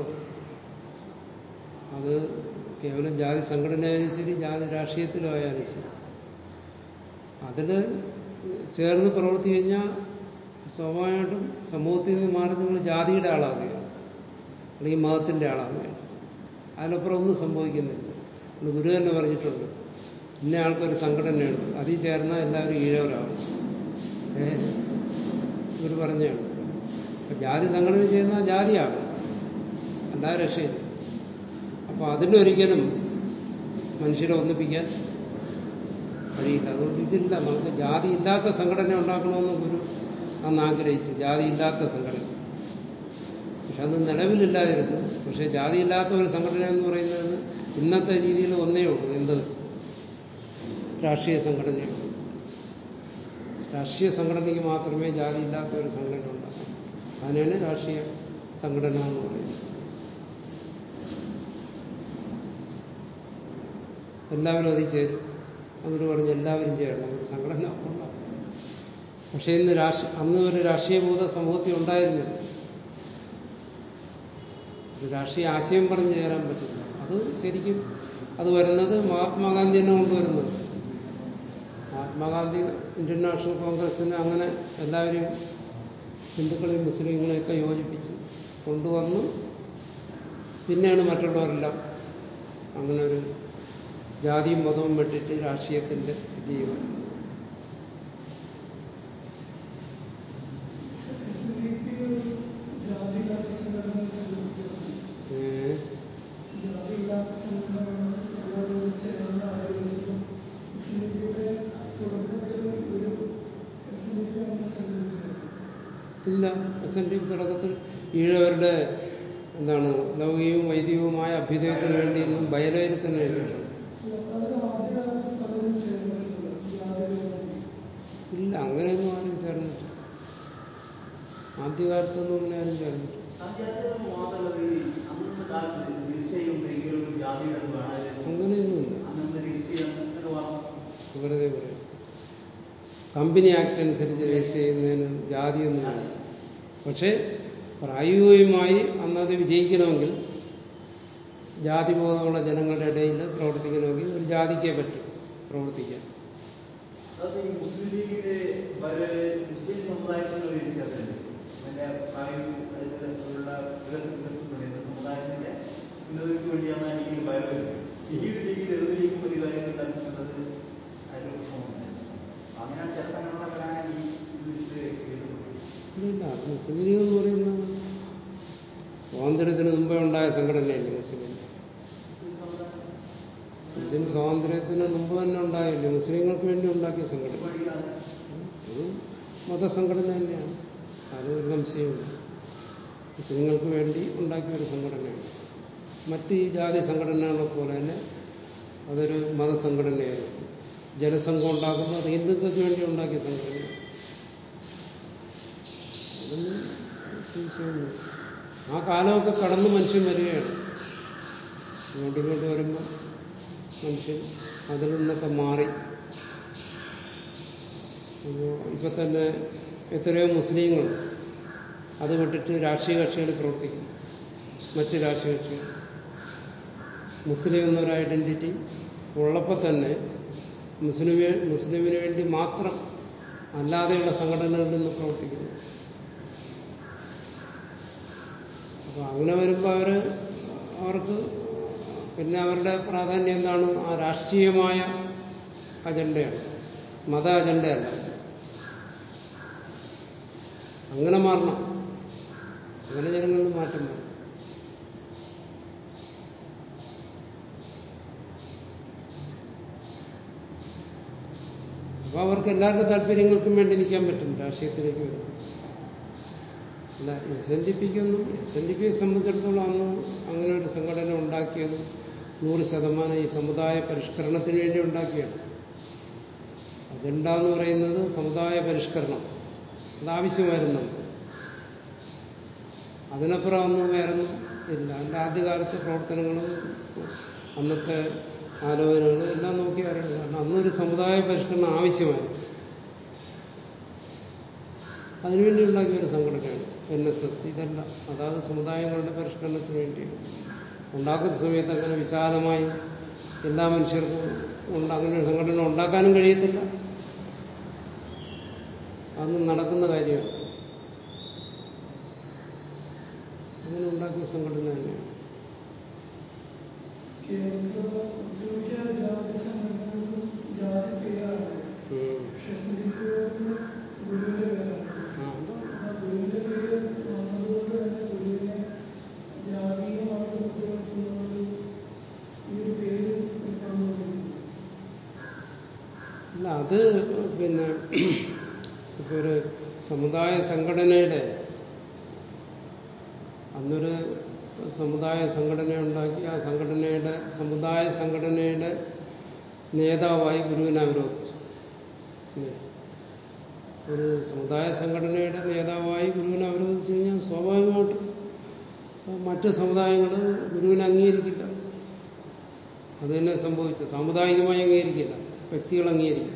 അത് കേവലം ജാതി സംഘടനയായാലും ശരി ജാതി രാഷ്ട്രീയത്തിലോ ആയാലും ശരി അതിൽ ചേർന്ന് പ്രവർത്തി കഴിഞ്ഞാൽ സ്വാഭാവികമായിട്ടും സമൂഹത്തിൽ നിന്ന് മാറി നിങ്ങൾ ജാതിയുടെ ആളാകുകയാണ് അല്ലെങ്കിൽ മതത്തിന്റെ ആളാകുകയാണ് അതിനപ്പുറം ഒന്നും സംഭവിക്കുന്നില്ല നമ്മൾ ഗുരു തന്നെ പറഞ്ഞിട്ടുണ്ട് ഇന്ന ആൾക്കൊരു സംഘടനയുണ്ട് അതിൽ ചേർന്നാൽ എല്ലാവരും ഈഴവരാകും ഏ ഗുരു പറഞ്ഞാണ് അപ്പൊ ജാതി സംഘടന ചെയ്യുന്ന ജാതിയാകും എല്ലാ രക്ഷയില്ല അപ്പൊ അതിനൊരിക്കലും മനുഷ്യരെ ഒന്നിപ്പിക്കാൻ കഴിയില്ല അതുകൊണ്ട് ഇതില്ല നമുക്ക് ജാതി ഇല്ലാത്ത സംഘടന ഉണ്ടാക്കണമെന്ന് ഗുരു അന്ന് ആഗ്രഹിച്ചു ജാതി ഇല്ലാത്ത സംഘടന പക്ഷെ അത് നിലവിലില്ലാതിരുന്നു പക്ഷെ ജാതി ഇല്ലാത്ത ഒരു സംഘടന എന്ന് പറയുന്നത് ഇന്നത്തെ രീതിയിൽ ഒന്നേ ഉള്ളൂ എന്ത് രാഷ്ട്രീയ സംഘടനയാണ് രാഷ്ട്രീയ സംഘടനയ്ക്ക് മാത്രമേ ജാതി ഇല്ലാത്ത ഒരു സംഘടന ഉണ്ടാക്കാൻ അതിനാണ് രാഷ്ട്രീയ സംഘടന എന്ന് പറയുന്നത് എല്ലാവരും അതിൽ ചേരും അവർ പറഞ്ഞ് എല്ലാവരും ചേരണം ഒരു സംഘടന ഉണ്ടാവും പക്ഷെ ഇന്ന് രാഷ്ട്ര അന്ന് ഒരു രാഷ്ട്രീയബോധ സമൂഹത്തിൽ ഉണ്ടായിരുന്നില്ല ഒരു രാഷ്ട്രീയ ആശയം പറഞ്ഞ് ചേരാൻ പറ്റില്ല അത് ശരിക്കും അത് വരുന്നത് മഹാത്മാഗാന്ധി തന്നെ കൊണ്ടുവരുന്നത് മഹാത്മാഗാന്ധി ഇന്ത്യൻ നാഷണൽ കോൺഗ്രസിന് അങ്ങനെ എല്ലാവരെയും ഹിന്ദുക്കളെയും മുസ്ലിങ്ങളെയൊക്കെ യോജിപ്പിച്ച് കൊണ്ടുവന്നു പിന്നെയാണ് മറ്റുള്ളവരെല്ലാം അങ്ങനെ ഒരു ജാതിയും മതവും വിട്ടിട്ട് രാഷ്ട്രീയത്തിന്റെ ജീവൻ ഏഹ് ഇല്ല എസ് എൻ ഡി തുടക്കത്തിൽ ഈഴവരുടെ എന്താണ് ലൗകികവും വൈദികവുമായ അഭ്യുദയത്തിന് വേണ്ടി ഇന്നും ബയലയിൽ തന്നെ എഴുതിയിട്ടുണ്ട് ഇല്ല അങ്ങനെയൊന്നും ആരും ചേർന്നിട്ടില്ല ആദ്യകാലത്തൊന്നും അങ്ങനെ ആരും ചേർന്നിട്ടില്ല സഞ്ചാരത്തിൽ മാത്രമല്ല ഈ അന്നത്തെ കാലത്ത് രജിസ്റ്റർ ചെയ്യുമ്പോൾ എങ്കിലും ജാതിയുടെ വേണമായിരുന്നു അങ്ങനെയൊന്നുമില്ല അന്നത്തെ രജിസ്റ്റർ ചെയ്യണം എന്ന് പറഞ്ഞു വെറുതെ പറയും കമ്പനി ആക്ട് അനുസരിച്ച് രജിസ്റ്റർ ചെയ്യുന്നതിന് ജാതിയൊന്നുമില്ല പക്ഷേ പ്രായോഗികമായി അന്നത് വിജയിക്കണമെങ്കിൽ ജാതിബോധമുള്ള ജനങ്ങളുടെ ഇടയിൽ പ്രവർത്തിക്കണമെങ്കിൽ ഒരു ജാതിക്കേ പറ്റും പ്രവർത്തിക്കാൻ അത് ഈ മുസ്ലിം ലീഗിന്റെ വളരെ മുസ്ലിം സമുദായത്തിനുള്ള ഒരു ചേർന്നുണ്ട് അതിന്റെ പ്രായോഗികമായിട്ടുള്ള വികസന സമുദായത്തിന്റെ ഉന്നതിക്ക് വേണ്ടിയാണ് എനിക്ക് ബയോ ലീഗ് ലീഗ് ദളിത് ലീഗും ഒരു കാര്യങ്ങൾ തരത്തിലുള്ളത് അതിൽ പ്രശ്നമുണ്ടായിരുന്നു അങ്ങനെയാണ് ചേർത്തങ്ങളുള്ളവരാണ് ഈ ഇത് വെച്ച് എഴുതുന്നത് ഇല്ല മുസ്ലിം ലീഗ് എന്ന് പറയുന്നത് സ്വാതന്ത്ര്യത്തിന് മുമ്പേ ഉണ്ടായ സംഘടനയല്ലേ മുസ്ലിം ലീഗ് ഇന്ത്യൻ സ്വാതന്ത്ര്യത്തിന് മുമ്പ് തന്നെ ഉണ്ടായില്ലേ മുസ്ലിങ്ങൾക്ക് വേണ്ടി ഉണ്ടാക്കിയ സംഘടന അത് മതസംഘടന തന്നെയാണ് അതൊരു സംശയമില്ല മുസ്ലിങ്ങൾക്ക് വേണ്ടി ഉണ്ടാക്കിയ ഒരു സംഘടനയാണ് മറ്റ് ഈ ജാതി സംഘടനകളെ പോലെ തന്നെ അതൊരു മതസംഘടനയായിരുന്നു ജനസംഘം ഉണ്ടാക്കുമ്പോൾ അത് ഹിന്ദുക്കൾക്ക് വേണ്ടി ഉണ്ടാക്കിയ സംഘടനയാണ് അതൊന്നും സംശയമൊന്നും ആ കാലമൊക്കെ കടന്ന് മനുഷ്യൻ വരികയാണ് ഇങ്ങോട്ട് ഇങ്ങോട്ട് വരുമ്പോൾ മനുഷ്യൻ അതിൽ നിന്നൊക്കെ മാറി അപ്പോൾ ഇപ്പൊ തന്നെ എത്രയോ മുസ്ലിങ്ങൾ അത് വിട്ടിട്ട് രാഷ്ട്രീയ കക്ഷികൾ പ്രവർത്തിക്കും മറ്റ് രാഷ്ട്രീയ കക്ഷികൾ മുസ്ലിം എന്നൊരു ഐഡന്റിറ്റി ഉള്ളപ്പോൾ തന്നെ മുസ്ലിം മുസ്ലിമിന് വേണ്ടി മാത്രം അല്ലാതെയുള്ള സംഘടനകളിൽ നിന്ന് പ്രവർത്തിക്കുന്നു അപ്പൊ അങ്ങനെ വരുമ്പോൾ അവര് അവർക്ക് പിന്നെ അവരുടെ പ്രാധാന്യം എന്താണ് ആ രാഷ്ട്രീയമായ അജണ്ടയാണ് മത അജണ്ടയല്ല അങ്ങനെ മാറണം അങ്ങനെ ജനങ്ങളിൽ മാറ്റം വരും അപ്പൊ അവർക്ക് എല്ലാവരുടെ താല്പര്യങ്ങൾക്കും വേണ്ടി നിൽക്കാൻ പറ്റും രാഷ്ട്രീയത്തിലേക്ക് വരും അല്ല എസ് എൻ ഡി പിക്കൊന്നും എസ് എൻ ഡി പിയെ സംബന്ധിച്ചിടത്തോളം അന്ന് അങ്ങനെ ഒരു സംഘടന ഉണ്ടാക്കിയത് നൂറ് ശതമാനം ഈ സമുദായ പരിഷ്കരണത്തിന് വേണ്ടി ഉണ്ടാക്കിയാണ് അജണ്ട എന്ന് പറയുന്നത് സമുദായ പരിഷ്കരണം അത് ആവശ്യമായിരുന്നു അതിനപ്പുറം ഒന്നും വേറൊന്നും ഇല്ല അതിൻ്റെ ആദ്യകാലത്തെ പ്രവർത്തനങ്ങളും അന്നത്തെ ആലോചനകളും എല്ലാം നോക്കി അറിയാം കാരണം അന്നൊരു സമുദായ പരിഷ്കരണം ആവശ്യമായിരുന്നു അതിനുവേണ്ടി ഉണ്ടാക്കിയ ഒരു സംഘടനയാണ് എൻ എസ് എസ് ഇതല്ല അതാത് സമുദായങ്ങളുടെ പരിഷ്കരണത്തിന് വേണ്ടിയാണ് ഉണ്ടാക്കുന്ന സമയത്ത് അങ്ങനെ വിശാലമായി എല്ലാ മനുഷ്യർക്കും ഉണ്ട് അങ്ങനെ ഒരു സംഘടന ഉണ്ടാക്കാനും കഴിയത്തില്ല അതൊന്നും നടക്കുന്ന കാര്യമാണ് അങ്ങനെ ഉണ്ടാക്കിയ സംഘടന തന്നെയാണ് കേരളത്തിലുള്ള ഒട്ടുമിക്ക ജാതി സംഘടനകൾക്കും ജാതി പേരാണ് ഉം. പക്ഷെ സ്ഥിതിക്കുന്നത് ഗുരുവിന്റെ പേരാണ് ആ, അതാണ്. ആ ഗുരുവിന്റെ പേര് വന്നതുകൊണ്ട് തന്നെ ഗുരുവിനെ ജാതീയമായിട്ട് കുറ്റപ്പെടുത്തുന്നത് ഈ ഒരു പേര് ഉൾപ്പെടുന്നുണ്ട് അല്ല അത് പിന്നെ ഇപ്പൊ ഒരു സമുദായ സംഘടനയുടെ അന്നൊരു സമുദായ സംഘടന ഉണ്ടാക്കി ആ സംഘടനയുടെ സമുദായ സംഘടനയുടെ നേതാവായി ഗുരുവിനെ അവരോധിച്ചു ഇല്ലേ? ഒരു സമുദായ സംഘടനയുടെ നേതാവായി ഗുരുവിനെ അവരോധിച്ചു കഴിഞ്ഞാൽ സ്വാഭാവികമായിട്ടും മറ്റ് സമുദായങ്ങൾ ഗുരുവിനെ അംഗീകരിക്കില്ല അത് തന്നെ സംഭവിച്ചു സാമുദായികമായി അംഗീകരിക്കില്ല വ്യക്തികൾ അംഗീകരിക്കും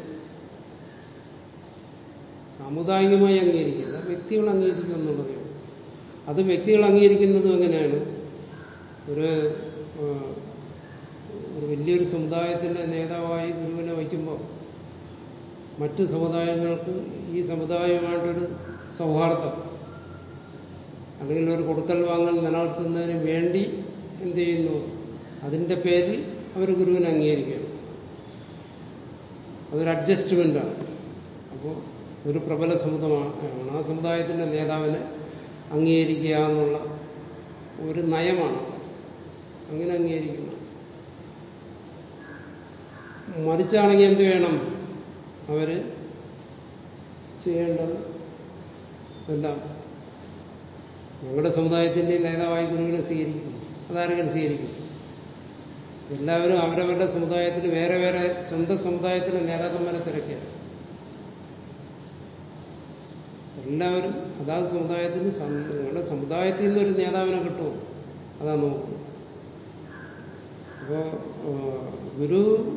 സാമുദായികമായി അംഗീകരിക്കില്ല വ്യക്തികൾ അംഗീകരിക്കും എന്നുള്ളതേ ഉള്ളൂ അത് വ്യക്തികൾ അംഗീകരിക്കുന്നതും എങ്ങനെയാണ് ഒരു ആ, ഒരു വലിയൊരു സമുദായത്തിന്റെ നേതാവായി ഗുരുവിനെ വയ്ക്കുമ്പോൾ മറ്റ് സമുദായങ്ങൾക്ക് ഈ സമുദായവുമായിട്ടൊരു സൗഹാർദ്ദം അല്ലെങ്കിൽ ഒരു കൊടുക്കൽ വാങ്ങൽ നിലനിർത്തുന്നതിന് വേണ്ടി എന്ത് ചെയ്യുന്നു അതിന്റെ പേരിൽ അവർ ഗുരുവിനെ അംഗീകരിക്കുകയാണ് അതൊരു അഡ്ജസ്റ്റ്മെന്റാണ് അപ്പോൾ ഒരു പ്രബല സമുദായമാണ് ആ സമുദായത്തിന്റെ നേതാവിനെ അംഗീകരിക്കുക എന്നുള്ള ഒരു നയമാണ് അങ്ങനെ അംഗീകരിക്കുന്ന മറിച്ചാണെങ്കിൽ എന്ത് വേണം അവര് ചെയ്യേണ്ടത് എല്ലാം ഞങ്ങളുടെ സമുദായത്തിന്റെ നേതാവായി ഗുരുവിനെ സ്വീകരിക്കുന്നു അതാരെങ്കിലും സ്വീകരിക്കുന്നു എല്ലാവരും അവരവരുടെ സമുദായത്തിന് വേറെ വേറെ സ്വന്തം സമുദായത്തിന് നേതാക്കന്മാരെ തിരക്കുകയാണ് എല്ലാവരും അതാത് സമുദായത്തിന് സം- നിങ്ങളുടെ സമുദായത്തിൽ നിന്നൊരു നേതാവിനെ കിട്ടുമോ അതാ നോക്കുന്നത് അപ്പോ ഗുരു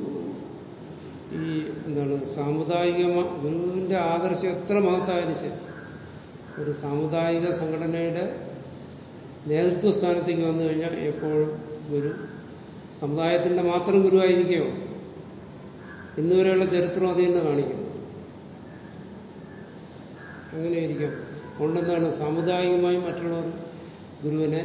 ഈ എന്താണ് സാമുദായിക ഗുരുവിന്റെ ആദർശം എത്ര മഹത്തായാലും ശരി ഒരു സാമുദായിക സംഘടനയുടെ നേതൃത്വ സ്ഥാനത്തേക്ക് വന്നു കഴിഞ്ഞാൽ എപ്പോഴും ഗുരു സമുദായത്തിന്റെ മാത്രം ഗുരുവായിരിക്കുകയോ ഇന്നുവരെയുള്ള ചരിത്രം അത് തന്നെ കാണിക്കുന്നു അങ്ങനെ ഇരിക്കും അതുകൊണ്ടെന്താണ് സാമുദായികമായി മറ്റുള്ളവർ ഗുരുവിനെ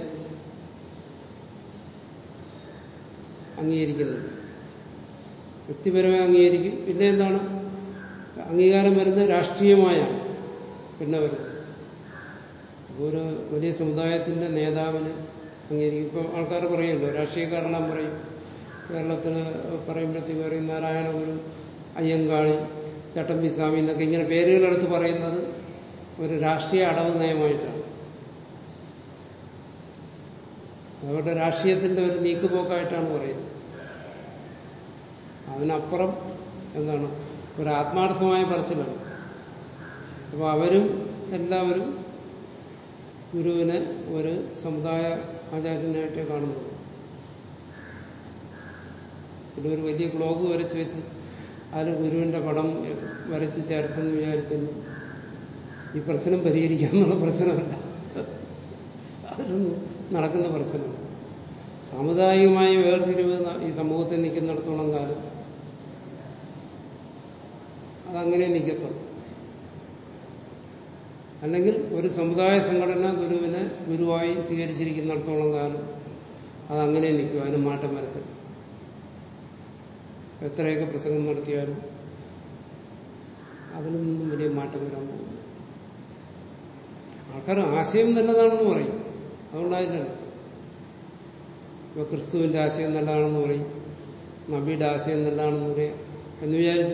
അംഗീകരിക്കുന്നില്ല വ്യക്തിപരമായി അംഗീകരിക്കും പിന്നെ എന്താണ് അംഗീകാരം വരുന്നത് രാഷ്ട്രീയമായാണ് പിന്നെ വരുന്നത് അപ്പോൾ ഒരു വലിയ സമുദായത്തിന്റെ നേതാവിന് അംഗീകരിക്കും ഇപ്പം ആൾക്കാർ പറയുമല്ലോ രാഷ്ട്രീയക്കാരെല്ലാം പറയും കേരളത്തിൽ പറയുമ്പോഴത്തേക്ക് പറയും നാരായണ ഗുരു അയ്യങ്കാളി ചട്ടമ്പി സ്വാമി എന്നൊക്കെ ഇങ്ങനെ പേരുകളെടുത്ത് പറയുന്നത് ഒരു രാഷ്ട്രീയ അടവ് നയമായിട്ടാണ് അവരുടെ രാഷ്ട്രീയത്തിന്റെ ഒരു നീക്കുപോക്കായിട്ടാണ് പറയുന്നത് അതിനപ്പുറം എന്താണ് ഒരു ആത്മാർത്ഥമായ പറച്ചിലാണ് അപ്പോൾ അവരും എല്ലാവരും ഗുരുവിനെ ഒരു സമുദായ ആചാര്യനായിട്ടേ കാണുന്നത് പിന്നെ ഒരു വലിയ ഗ്ലോബ് വരച്ച് വെച്ച് അതിൽ ഗുരുവിന്റെ പടം വരച്ച് ചേർത്തെന്ന് വിചാരിച്ചെന്ന് ഈ പ്രശ്നം പരിഹരിക്കാന്നുള്ള പ്രശ്നമല്ല അതിലൊന്നും നടക്കുന്ന പ്രശ്നമല്ല സാമുദായികമായ വേർതിരിവ് ന- ഈ സമൂഹത്തിൽ നിൽക്കുന്നിടത്തോളം കാലം അതങ്ങനെ നിൽക്കത്തുള്ളൂ അല്ലെങ്കിൽ ഒരു സമുദായ സംഘടന ഗുരുവിനെ ഗുരുവായി സ്വീകരിച്ചിരിക്കുന്നിടത്തോളം കാലം അതങ്ങനെ നിൽക്കും അതിന് മാറ്റം വരത്തില്ല എത്രയൊക്കെ പ്രസംഗം നടത്തിയാലും അതിനൊന്നും വലിയ മാറ്റം വരാൻ പോകുന്നു ആൾക്കാർ ആശയം നല്ലതാണെന്ന് പറയും അതുകൊണ്ടായില്ലല്ലോ ഇപ്പൊ ക്രിസ്തുവിന്റെ ആശയം നല്ലതാണെന്ന് പറയും നബിയുടെ ആശയം നല്ലതാണെന്ന് പറയും എന്ന് വിചാരിച്ച്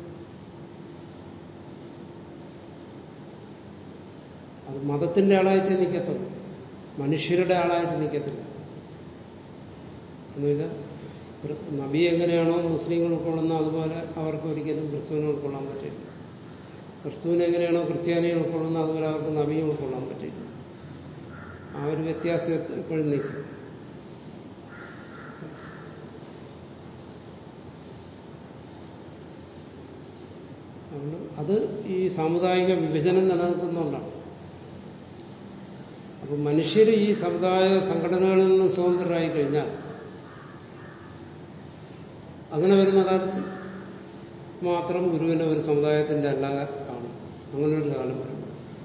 അത് മതത്തിന്റെ ആളായിട്ട് നിൽക്കത്തുള്ളൂ മനുഷ്യരുടെ ആളായിട്ട് നിൽക്കത്തില്ല എന്ന് വെച്ചാൽ ഒരു നബി എങ്ങനെയാണോ മുസ്ലിങ്ങൾ ഉൾക്കൊള്ളുന്ന അതുപോലെ അവർക്ക് ഒരിക്കലും ക്രിസ്തുവിനെ ഉൾക്കൊള്ളാൻ പറ്റില്ല ക്രിസ്തുവിനെ എങ്ങനെയാണോ ക്രിസ്ത്യാനിയെ ഉൾക്കൊള്ളുന്നത് അതുപോലെ അവർക്ക് നബിയെ ഉൾക്കൊള്ളാൻ പറ്റില്ല ആ ഒരു വ്യത്യാസം എപ്പോഴും നിൽക്കും അതുകൊണ്ട് അത് ഈ സാമുദായിക വിഭജനം നിലനിൽക്കുന്നതുകൊണ്ടാണ് അപ്പൊ മനുഷ്യർ ഈ സമുദായ സംഘടനകളിൽ നിന്ന് സ്വതന്ത്രരായി കഴിഞ്ഞാൽ അങ്ങനെ വരുന്ന കാലത്ത് മാത്രം ഗുരുവിനെ ഒരു സമുദായത്തിന്റെ അല്ലാതെ കാണും അങ്ങനെ ഒരു കാലം വരും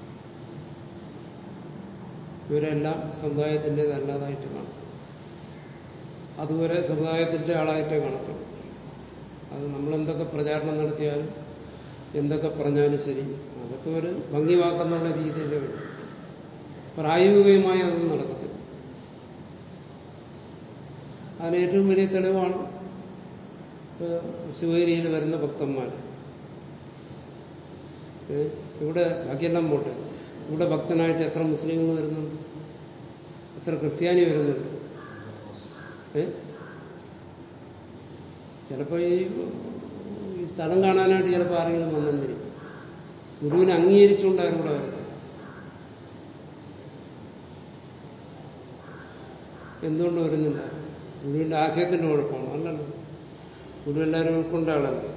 ഇവരെല്ലാം സമുദായത്തിൻ്റെതല്ലാതായിട്ട് കാണും അതുവരെ സമുദായത്തിന്റെ ആളായിട്ടേ കാണത്തുള്ളൂ അത് നമ്മളെന്തൊക്കെ പ്രചാരണം നടത്തിയാലും എന്തൊക്കെ പറഞ്ഞാലും ശരി അതൊക്കെ ഒരു ഭംഗി വാക്കെന്നുള്ള രീതിയിലേ ഉള്ളൂ പ്രായോഗികമായി അതൊന്നും നടക്കത്തില്ല അതിന് ഏറ്റവും വലിയ തെളിവാണ് ശിവഗിരിയിൽ വരുന്ന ഭക്തന്മാർ ഏ? ഇവിടെ ബാക്കിയെല്ലാം പോട്ടെ ഇവിടെ ഭക്തനായിട്ട് എത്ര മുസ്ലിങ്ങൾ വരുന്നുണ്ട് എത്ര ക്രിസ്ത്യാനി വരുന്നുണ്ട് ഏ ചിലപ്പോ ഈ ഈ സ്ഥലം കാണാനായിട്ട് ചിലപ്പോൾ ആരെങ്കിലും വന്നെന്നിരിക്കും ഗുരുവിനെ അംഗീകരിച്ചുകൊണ്ടാരും ഇവിടെ വരുന്നത് എന്തുകൊണ്ട് വരുന്നില്ല ഗുരുവിന്റെ ആശയത്തിന്റെ കുഴപ്പമാണ് അല്ലല്ലോ ഗുരു എല്ലാവരും ഉൾക്കൊണ്ട ആളല്ലേ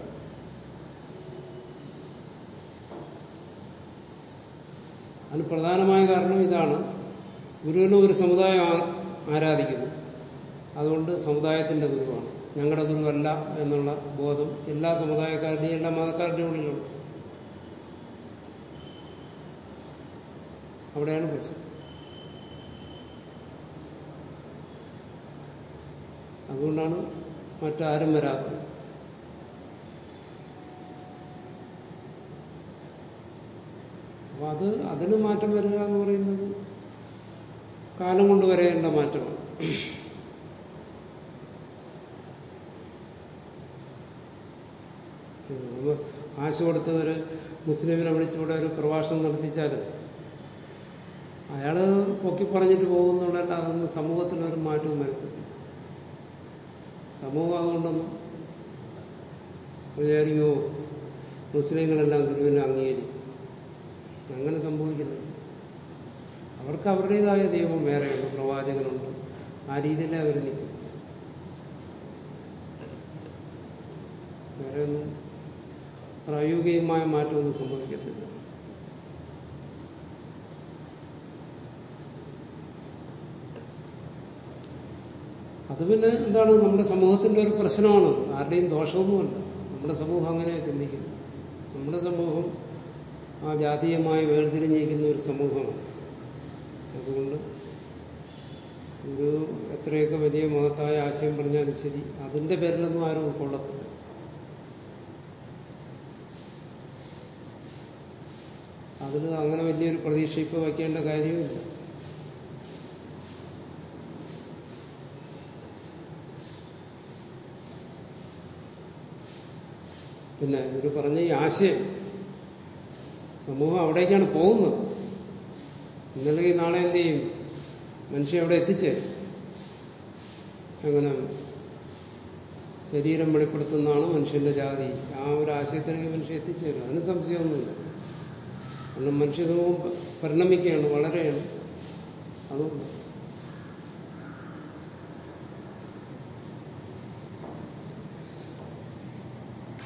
അതിന് പ്രധാനമായ കാരണം ഇതാണ് ഗുരുവിനെ ഒരു സമുദായം ആ- ആരാധിക്കുന്നു അതുകൊണ്ട് സമുദായത്തിന്റെ ഗുരുവാണ് ഞങ്ങളുടെ ഗുരുവല്ല എന്നുള്ള ബോധം എല്ലാ സമുദായക്കാരുടെയും എല്ലാ മതക്കാരുടെയും ഉള്ളിലുണ്ട് അവിടെയാണ് പ്രശ്നം അതുകൊണ്ടാണ് മറ്റാരും വരാത്തത് അപ്പൊ അത് അതിന് മാറ്റം വരിക എന്ന് പറയുന്നത് കാലം കൊണ്ട് വരേണ്ട മാറ്റമാണ് നമ്മൾ കാശ് കൊടുത്ത് ഒരു മുസ്ലിമിനെ വിളിച്ചുകൂടെ ഒരു പ്രഭാഷണം നടത്തിച്ചാൽ അയാള് പൊക്കി പറഞ്ഞിട്ട് പോകുന്നുണ്ടല്ല അതൊന്നും സമൂഹത്തിൽ ഒരു മാറ്റവും വരുത്തത്തില്ല സമൂഹം അതുകൊണ്ടൊന്നും വിചാരിക്കുമോ മുസ്ലിങ്ങളെല്ലാം ഗുരുവിനെ അംഗീകരിച്ചു അങ്ങനെ സംഭവിക്കുന്നില്ല അവർക്ക് അവരുടേതായ ദൈവം വേറെയുണ്ട് പ്രവാചകനുണ്ട് ആ രീതിയിലേ അവർ നിൽക്കും വേറെ ഒന്നും പ്രായോഗികമായ മാറ്റമൊന്നും സംഭവിക്കത്തില്ല അത് പിന്നെ എന്താണ് നമ്മുടെ സമൂഹത്തിന്റെ ഒരു പ്രശ്നമാണ് ആരുടെയും ദോഷമൊന്നുമല്ല നമ്മുടെ സമൂഹം അങ്ങനെയാണ് ചിന്തിക്കുന്നത് നമ്മുടെ സമൂഹം ആ ജാതീയമായി വേർതിരിഞ്ഞിരിക്കുന്ന ഒരു സമൂഹമാണ് അതുകൊണ്ട് ഒരു എത്രയൊക്കെ വലിയ മഹത്തായ ആശയം പറഞ്ഞാലും ശരി അതിന്റെ പേരിലൊന്നും ആരും ഉൾക്കൊള്ളത്തില്ല അതിൽ അങ്ങനെ വലിയൊരു പ്രതീക്ഷ ഇപ്പൊ വയ്ക്കേണ്ട കാര്യമില്ല പിന്നെ ഇവർ പറഞ്ഞ ഈ ആശയം സമൂഹം അവിടേക്കാണ് പോകുന്നത് ഇന്നല്ലെങ്കിൽ നാളെ എന്ത് ചെയ്യും മനുഷ്യൻ അവിടെ എത്തിച്ചേരും അങ്ങനെ ശരീരം വെളിപ്പെടുത്തുന്നതാണ് മനുഷ്യന്റെ ജാതി ആ ഒരു ആശയത്തിലേക്ക് മനുഷ്യൻ എത്തിച്ചേരും അതിന് സംശയമൊന്നുമില്ല കാരണം മനുഷ്യ സമൂഹം പരിണമിക്കുകയാണ് വളരെയാണ് അതുകൊണ്ട്